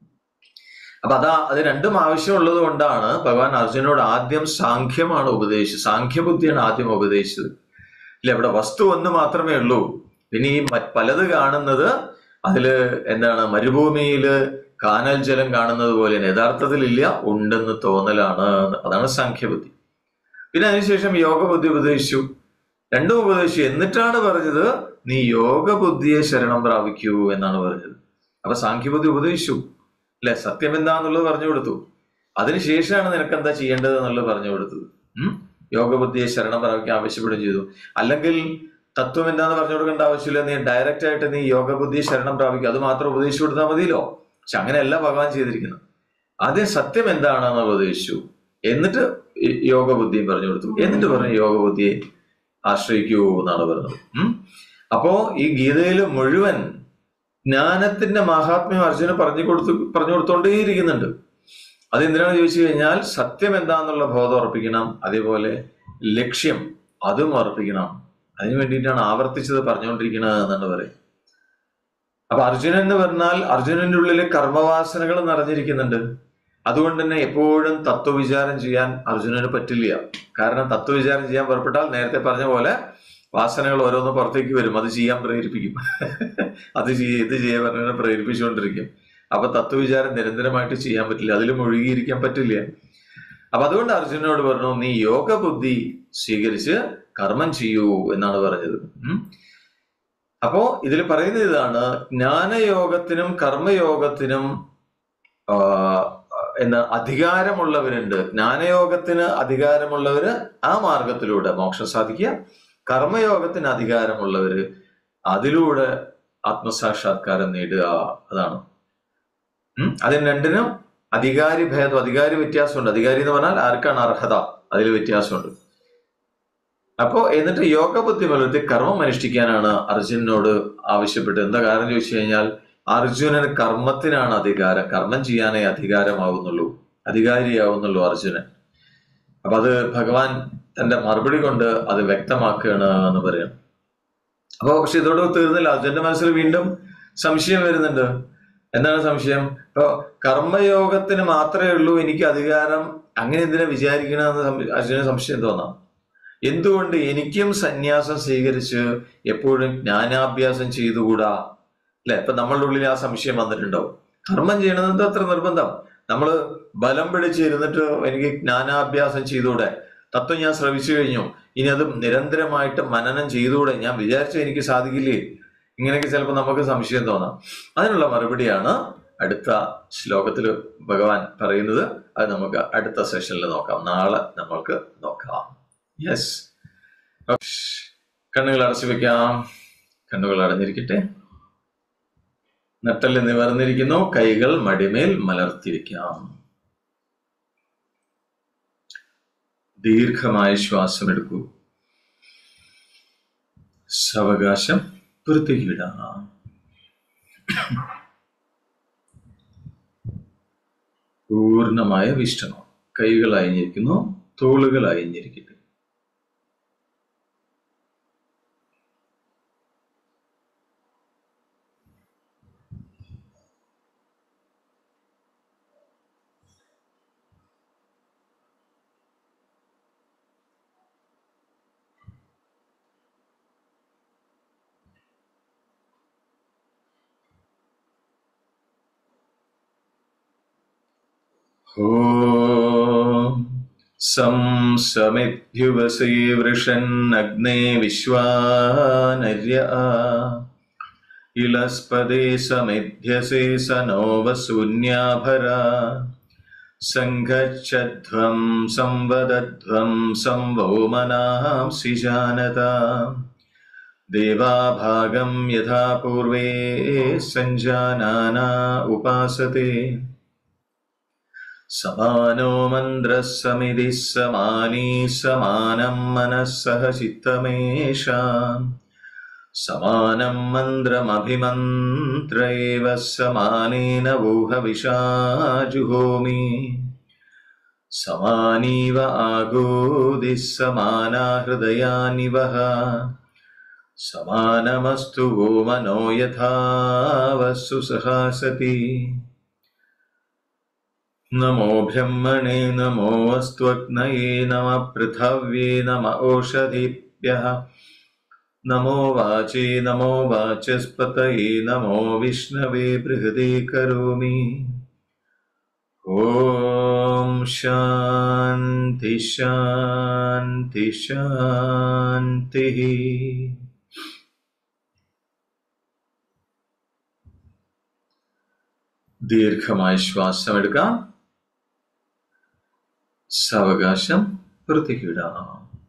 അപ്പൊ അതാ അത് രണ്ടും ആവശ്യമുള്ളത് കൊണ്ടാണ് ഭഗവാൻ അർജുനോട് ആദ്യം സാഖ്യമാണ് ഉപദേശിച്ചത് സാഖ്യബുദ്ധിയാണ് ആദ്യം ഉപദേശിച്ചത് ഇല്ല ഇവിടെ വസ്തു ഒന്ന് മാത്രമേ ഉള്ളൂ പിന്നെ ഈ മറ്റ് പലത് കാണുന്നത് അതില് എന്താണ് മരുഭൂമിയില് കാനൽ ജലം കാണുന്നത് പോലെ യഥാർത്ഥത്തിൽ ഇല്ല ഉണ്ടെന്ന് തോന്നലാണ് അതാണ് സാഖ്യബുദ്ധി പിന്നെ അതിനുശേഷം യോഗബുദ്ധി ഉപദേശിച്ചു രണ്ടും ഉപദേശിച്ചു എന്നിട്ടാണ് പറഞ്ഞത് നീ യോഗബുദ്ധിയെ ശരണം പ്രാപിക്കൂ എന്നാണ് പറഞ്ഞത് അപ്പൊ സാഖ്യബുദ്ധി ഉപദേശിച്ചു അല്ലെ സത്യം എന്താന്നുള്ളത് പറഞ്ഞു കൊടുത്തു അതിനുശേഷമാണ് നിനക്ക് എന്താ ചെയ്യേണ്ടത് എന്നുള്ളത് പറഞ്ഞു കൊടുത്തത് ഉം യോഗബുദ്ധിയെ ശരണം പ്രാപിക്കാൻ ആവശ്യപ്പെടുകയും ചെയ്തു അല്ലെങ്കിൽ തത്വം എന്താന്ന് പറഞ്ഞു കൊടുക്കേണ്ട ആവശ്യമില്ല നീ ഡയറക്റ്റ് ആയിട്ട് നീ യോഗബുദ്ധിയെ ശരണം പ്രാപിക്കുക അത് മാത്രം ഉപദേശിച്ചു കൊടുത്താൽ മതിയല്ലോ പക്ഷെ അങ്ങനെയല്ല ഭഗവാൻ ചെയ്തിരിക്കുന്നത് ആദ്യം സത്യം എന്താണെന്ന് ഉപദേശിച്ചു എന്നിട്ട് ഈ യോഗബുദ്ധിയും പറഞ്ഞു കൊടുത്തു എന്നിട്ട് പറഞ്ഞു യോഗബുദ്ധിയെ ആശ്രയിക്കൂ എന്നാണ് പറഞ്ഞത് ഉം അപ്പോ ഈ ഗീതയിൽ മുഴുവൻ ജ്ഞാനത്തിന്റെ മഹാത്മ്യം അർജുന പറഞ്ഞു കൊടുത്തു പറഞ്ഞു കൊടുത്തോണ്ടേയിരിക്കുന്നുണ്ട് അതെന്തിനാണ് ചോദിച്ചു കഴിഞ്ഞാൽ സത്യം എന്താന്നുള്ള ബോധം ഉറപ്പിക്കണം അതേപോലെ ലക്ഷ്യം അതും ഉറപ്പിക്കണം അതിനു വേണ്ടിയിട്ടാണ് ആവർത്തിച്ചത് പറഞ്ഞുകൊണ്ടിരിക്കുന്നത് എന്നാണ് പറയുന്നത് അപ്പൊ അർജുനൻ എന്ന് പറഞ്ഞാൽ അർജുനന്റെ ഉള്ളിൽ കർമ്മവാസനകൾ നിറഞ്ഞിരിക്കുന്നുണ്ട് അതുകൊണ്ട് തന്നെ എപ്പോഴും തത്വവിചാരം ചെയ്യാൻ അർജുനന് പറ്റില്ല കാരണം തത്വവിചാരം ചെയ്യാൻ പുറപ്പെട്ടാൽ നേരത്തെ പറഞ്ഞ പോലെ വാസനകൾ ഓരോന്ന് പുറത്തേക്ക് വരും അത് ചെയ്യാൻ പ്രേരിപ്പിക്കും അത് ചെയ്യ ഇത് ചെയ്യാൻ പറഞ്ഞാൽ പ്രേരിപ്പിച്ചുകൊണ്ടിരിക്കും അപ്പൊ തത്വവിചാരം നിരന്തരമായിട്ട് ചെയ്യാൻ പറ്റില്ല അതിൽ മുഴുകിയിരിക്കാൻ പറ്റില്ല അപ്പൊ അതുകൊണ്ട് അർജുനോട് പറഞ്ഞു നീ യോഗ ബുദ്ധി സ്വീകരിച്ച് കർമ്മം ചെയ്യൂ എന്നാണ് പറഞ്ഞത് ഉം. അപ്പോ ഇതിൽ പറയുന്നത് ഇതാണ് ജ്ഞാനയോഗത്തിനും കർമ്മയോഗത്തിനും ആ, എന്താ അധികാരമുള്ളവരുണ്ട് ജ്ഞാനയോഗത്തിന് അധികാരമുള്ളവര് ആ മാർഗത്തിലൂടെ മോക്ഷം സാധിക്കുക കർമ്മയോഗത്തിന് അധികാരമുള്ളവര് അതിലൂടെ ആത്മസാക്ഷാത്കാരം നേടുക അതാണ് ഉം. അതിന് രണ്ടിനും അധികാരി ഭേദം അധികാരി വ്യത്യാസമുണ്ട് അധികാരി എന്ന് പറഞ്ഞാൽ ആർക്കാണ് അർഹത അതിൽ വ്യത്യാസമുണ്ട് അപ്പോ എന്നിട്ട് യോഗ ബുദ്ധി പുലർത്തി കർമ്മം അനുഷ്ഠിക്കാനാണ് അർജുനനോട് ആവശ്യപ്പെട്ടത് എന്താ കാരണം ചോദിച്ചു കഴിഞ്ഞാൽ അർജുനന് കർമ്മത്തിനാണ് അധികാരം കർമ്മം ചെയ്യാനേ അധികാരമാവുന്നുള്ളൂ അധികാരിയാവുന്നുള്ളൂ അർജുനൻ അപ്പൊ അത് ഭഗവാൻ തന്റെ മറുപടി കൊണ്ട് അത് വ്യക്തമാക്കുകയാണ് എന്ന് പറയാം അപ്പൊ പക്ഷെ ഇതോട് തീർന്നില്ല അർജുന്റെ മനസ്സിൽ വീണ്ടും സംശയം വരുന്നുണ്ട് എന്താണ് സംശയം ഇപ്പൊ കർമ്മയോഗത്തിന് മാത്രമേ ഉള്ളൂ എനിക്ക് അധികാരം അങ്ങനെ എന്തിനാ വിചാരിക്കണമെന്ന് സം- അർജുനന് സംശയം തോന്നാം എന്തുകൊണ്ട് എനിക്കും സന്യാസം സ്വീകരിച്ച് എപ്പോഴും ജ്ഞാനാഭ്യാസം ചെയ്തുകൂടാ അല്ലെ ഇപ്പൊ നമ്മളുടെ ഉള്ളിൽ ആ സംശയം വന്നിട്ടുണ്ടാവും കർമ്മം ചെയ്യണമെന്നത് അത്ര നിർബന്ധം നമ്മൾ ബലം പിടിച്ചിരുന്നിട്ട് എനിക്ക് ജ്ഞാനാഭ്യാസം ചെയ്തുകൂടെ തത്വം ഞാൻ ശ്രവിച്ചു കഴിഞ്ഞു ഇനി അത് നിരന്തരമായിട്ട് മനനം ചെയ്തുകൂടെ ഞാൻ വിചാരിച്ച എനിക്ക് സാധിക്കില്ലേ ഇങ്ങനെയൊക്കെ ചിലപ്പോൾ നമുക്ക് സംശയം തോന്നാം അതിനുള്ള മറുപടിയാണ് അടുത്ത ശ്ലോകത്തിൽ ഭഗവാൻ പറയുന്നത് അത് നമുക്ക് അടുത്ത സെഷനിൽ നോക്കാം നാളെ നമ്മൾക്ക് നോക്കാം യെസ് കണ്ണുകൾ അടച്ചു വെക്കാം കണ്ണുകൾ അടഞ്ഞിരിക്കട്ടെ നട്ടല് നിവർന്നിരിക്കുന്നു കൈകൾ മടിമേൽ മലർത്തിരിക്കാം ദീർഘമായ ശ്വാസം എടുക്കൂ സാവകാശം പുറത്തേക്ക് വിടാം പൂർണ്ണമായ വിശ്രമം കൈകൾ അയഞ്ഞിരിക്കുന്നു തോളുകൾ അയഞ്ഞിരിക്കട്ടെ ॐ सं समिद्युवसे वृषन्नग्ने विश्वानर्य इलस्पदे समिध्यसे स नो वसून्याभरा सङ्गच्छध्वं संवदध्वं संवो मनांसि जानता देवाभागं यथा पूर्वे सञ्जानाना उपासते समानो मन्द्रः समिधिः समानी समानं मनः सह चित्तमेषाम् समानं मन्द्रमभिमन्त्र एव समानेन वोहविषा जुहोमि समानीव आगोदिः समाना हृदयानिवः समानमस्तु वो मनो यथा वस्सु सहासति नमो ब्रह्मणे नमो अस्त्वग्नये नमः पृथव्ये नम ओषधिभ्यः नमो वाचे नमो वाचस्पतये नमो विष्णवे बृहदे करोमि ॐ शान्ति शान्ति शान्तिः ദീർഘമായ ശ്വാസം എടുക്കാം സാവകാശം പുറത്തേക്ക് വിടാം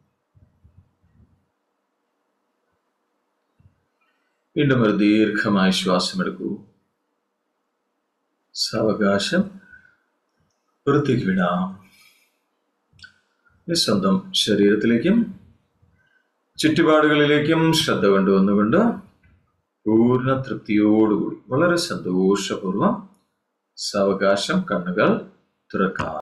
വീണ്ടും ഒരു ദീർഘമായ ശ്വാസം എടുക്കൂ സാവകാശം പുറത്തേക്ക് വിടാം ഇനി സ്വന്തം ശരീരത്തിലേക്കും ചുറ്റുപാടുകളിലേക്കും ശ്രദ്ധ കൊണ്ടുവന്നുകൊണ്ട് പൂർണ്ണ തൃപ്തിയോടുകൂടി വളരെ സന്തോഷപൂർവം സാവകാശം കണ്ണുകൾ തുറക്കാം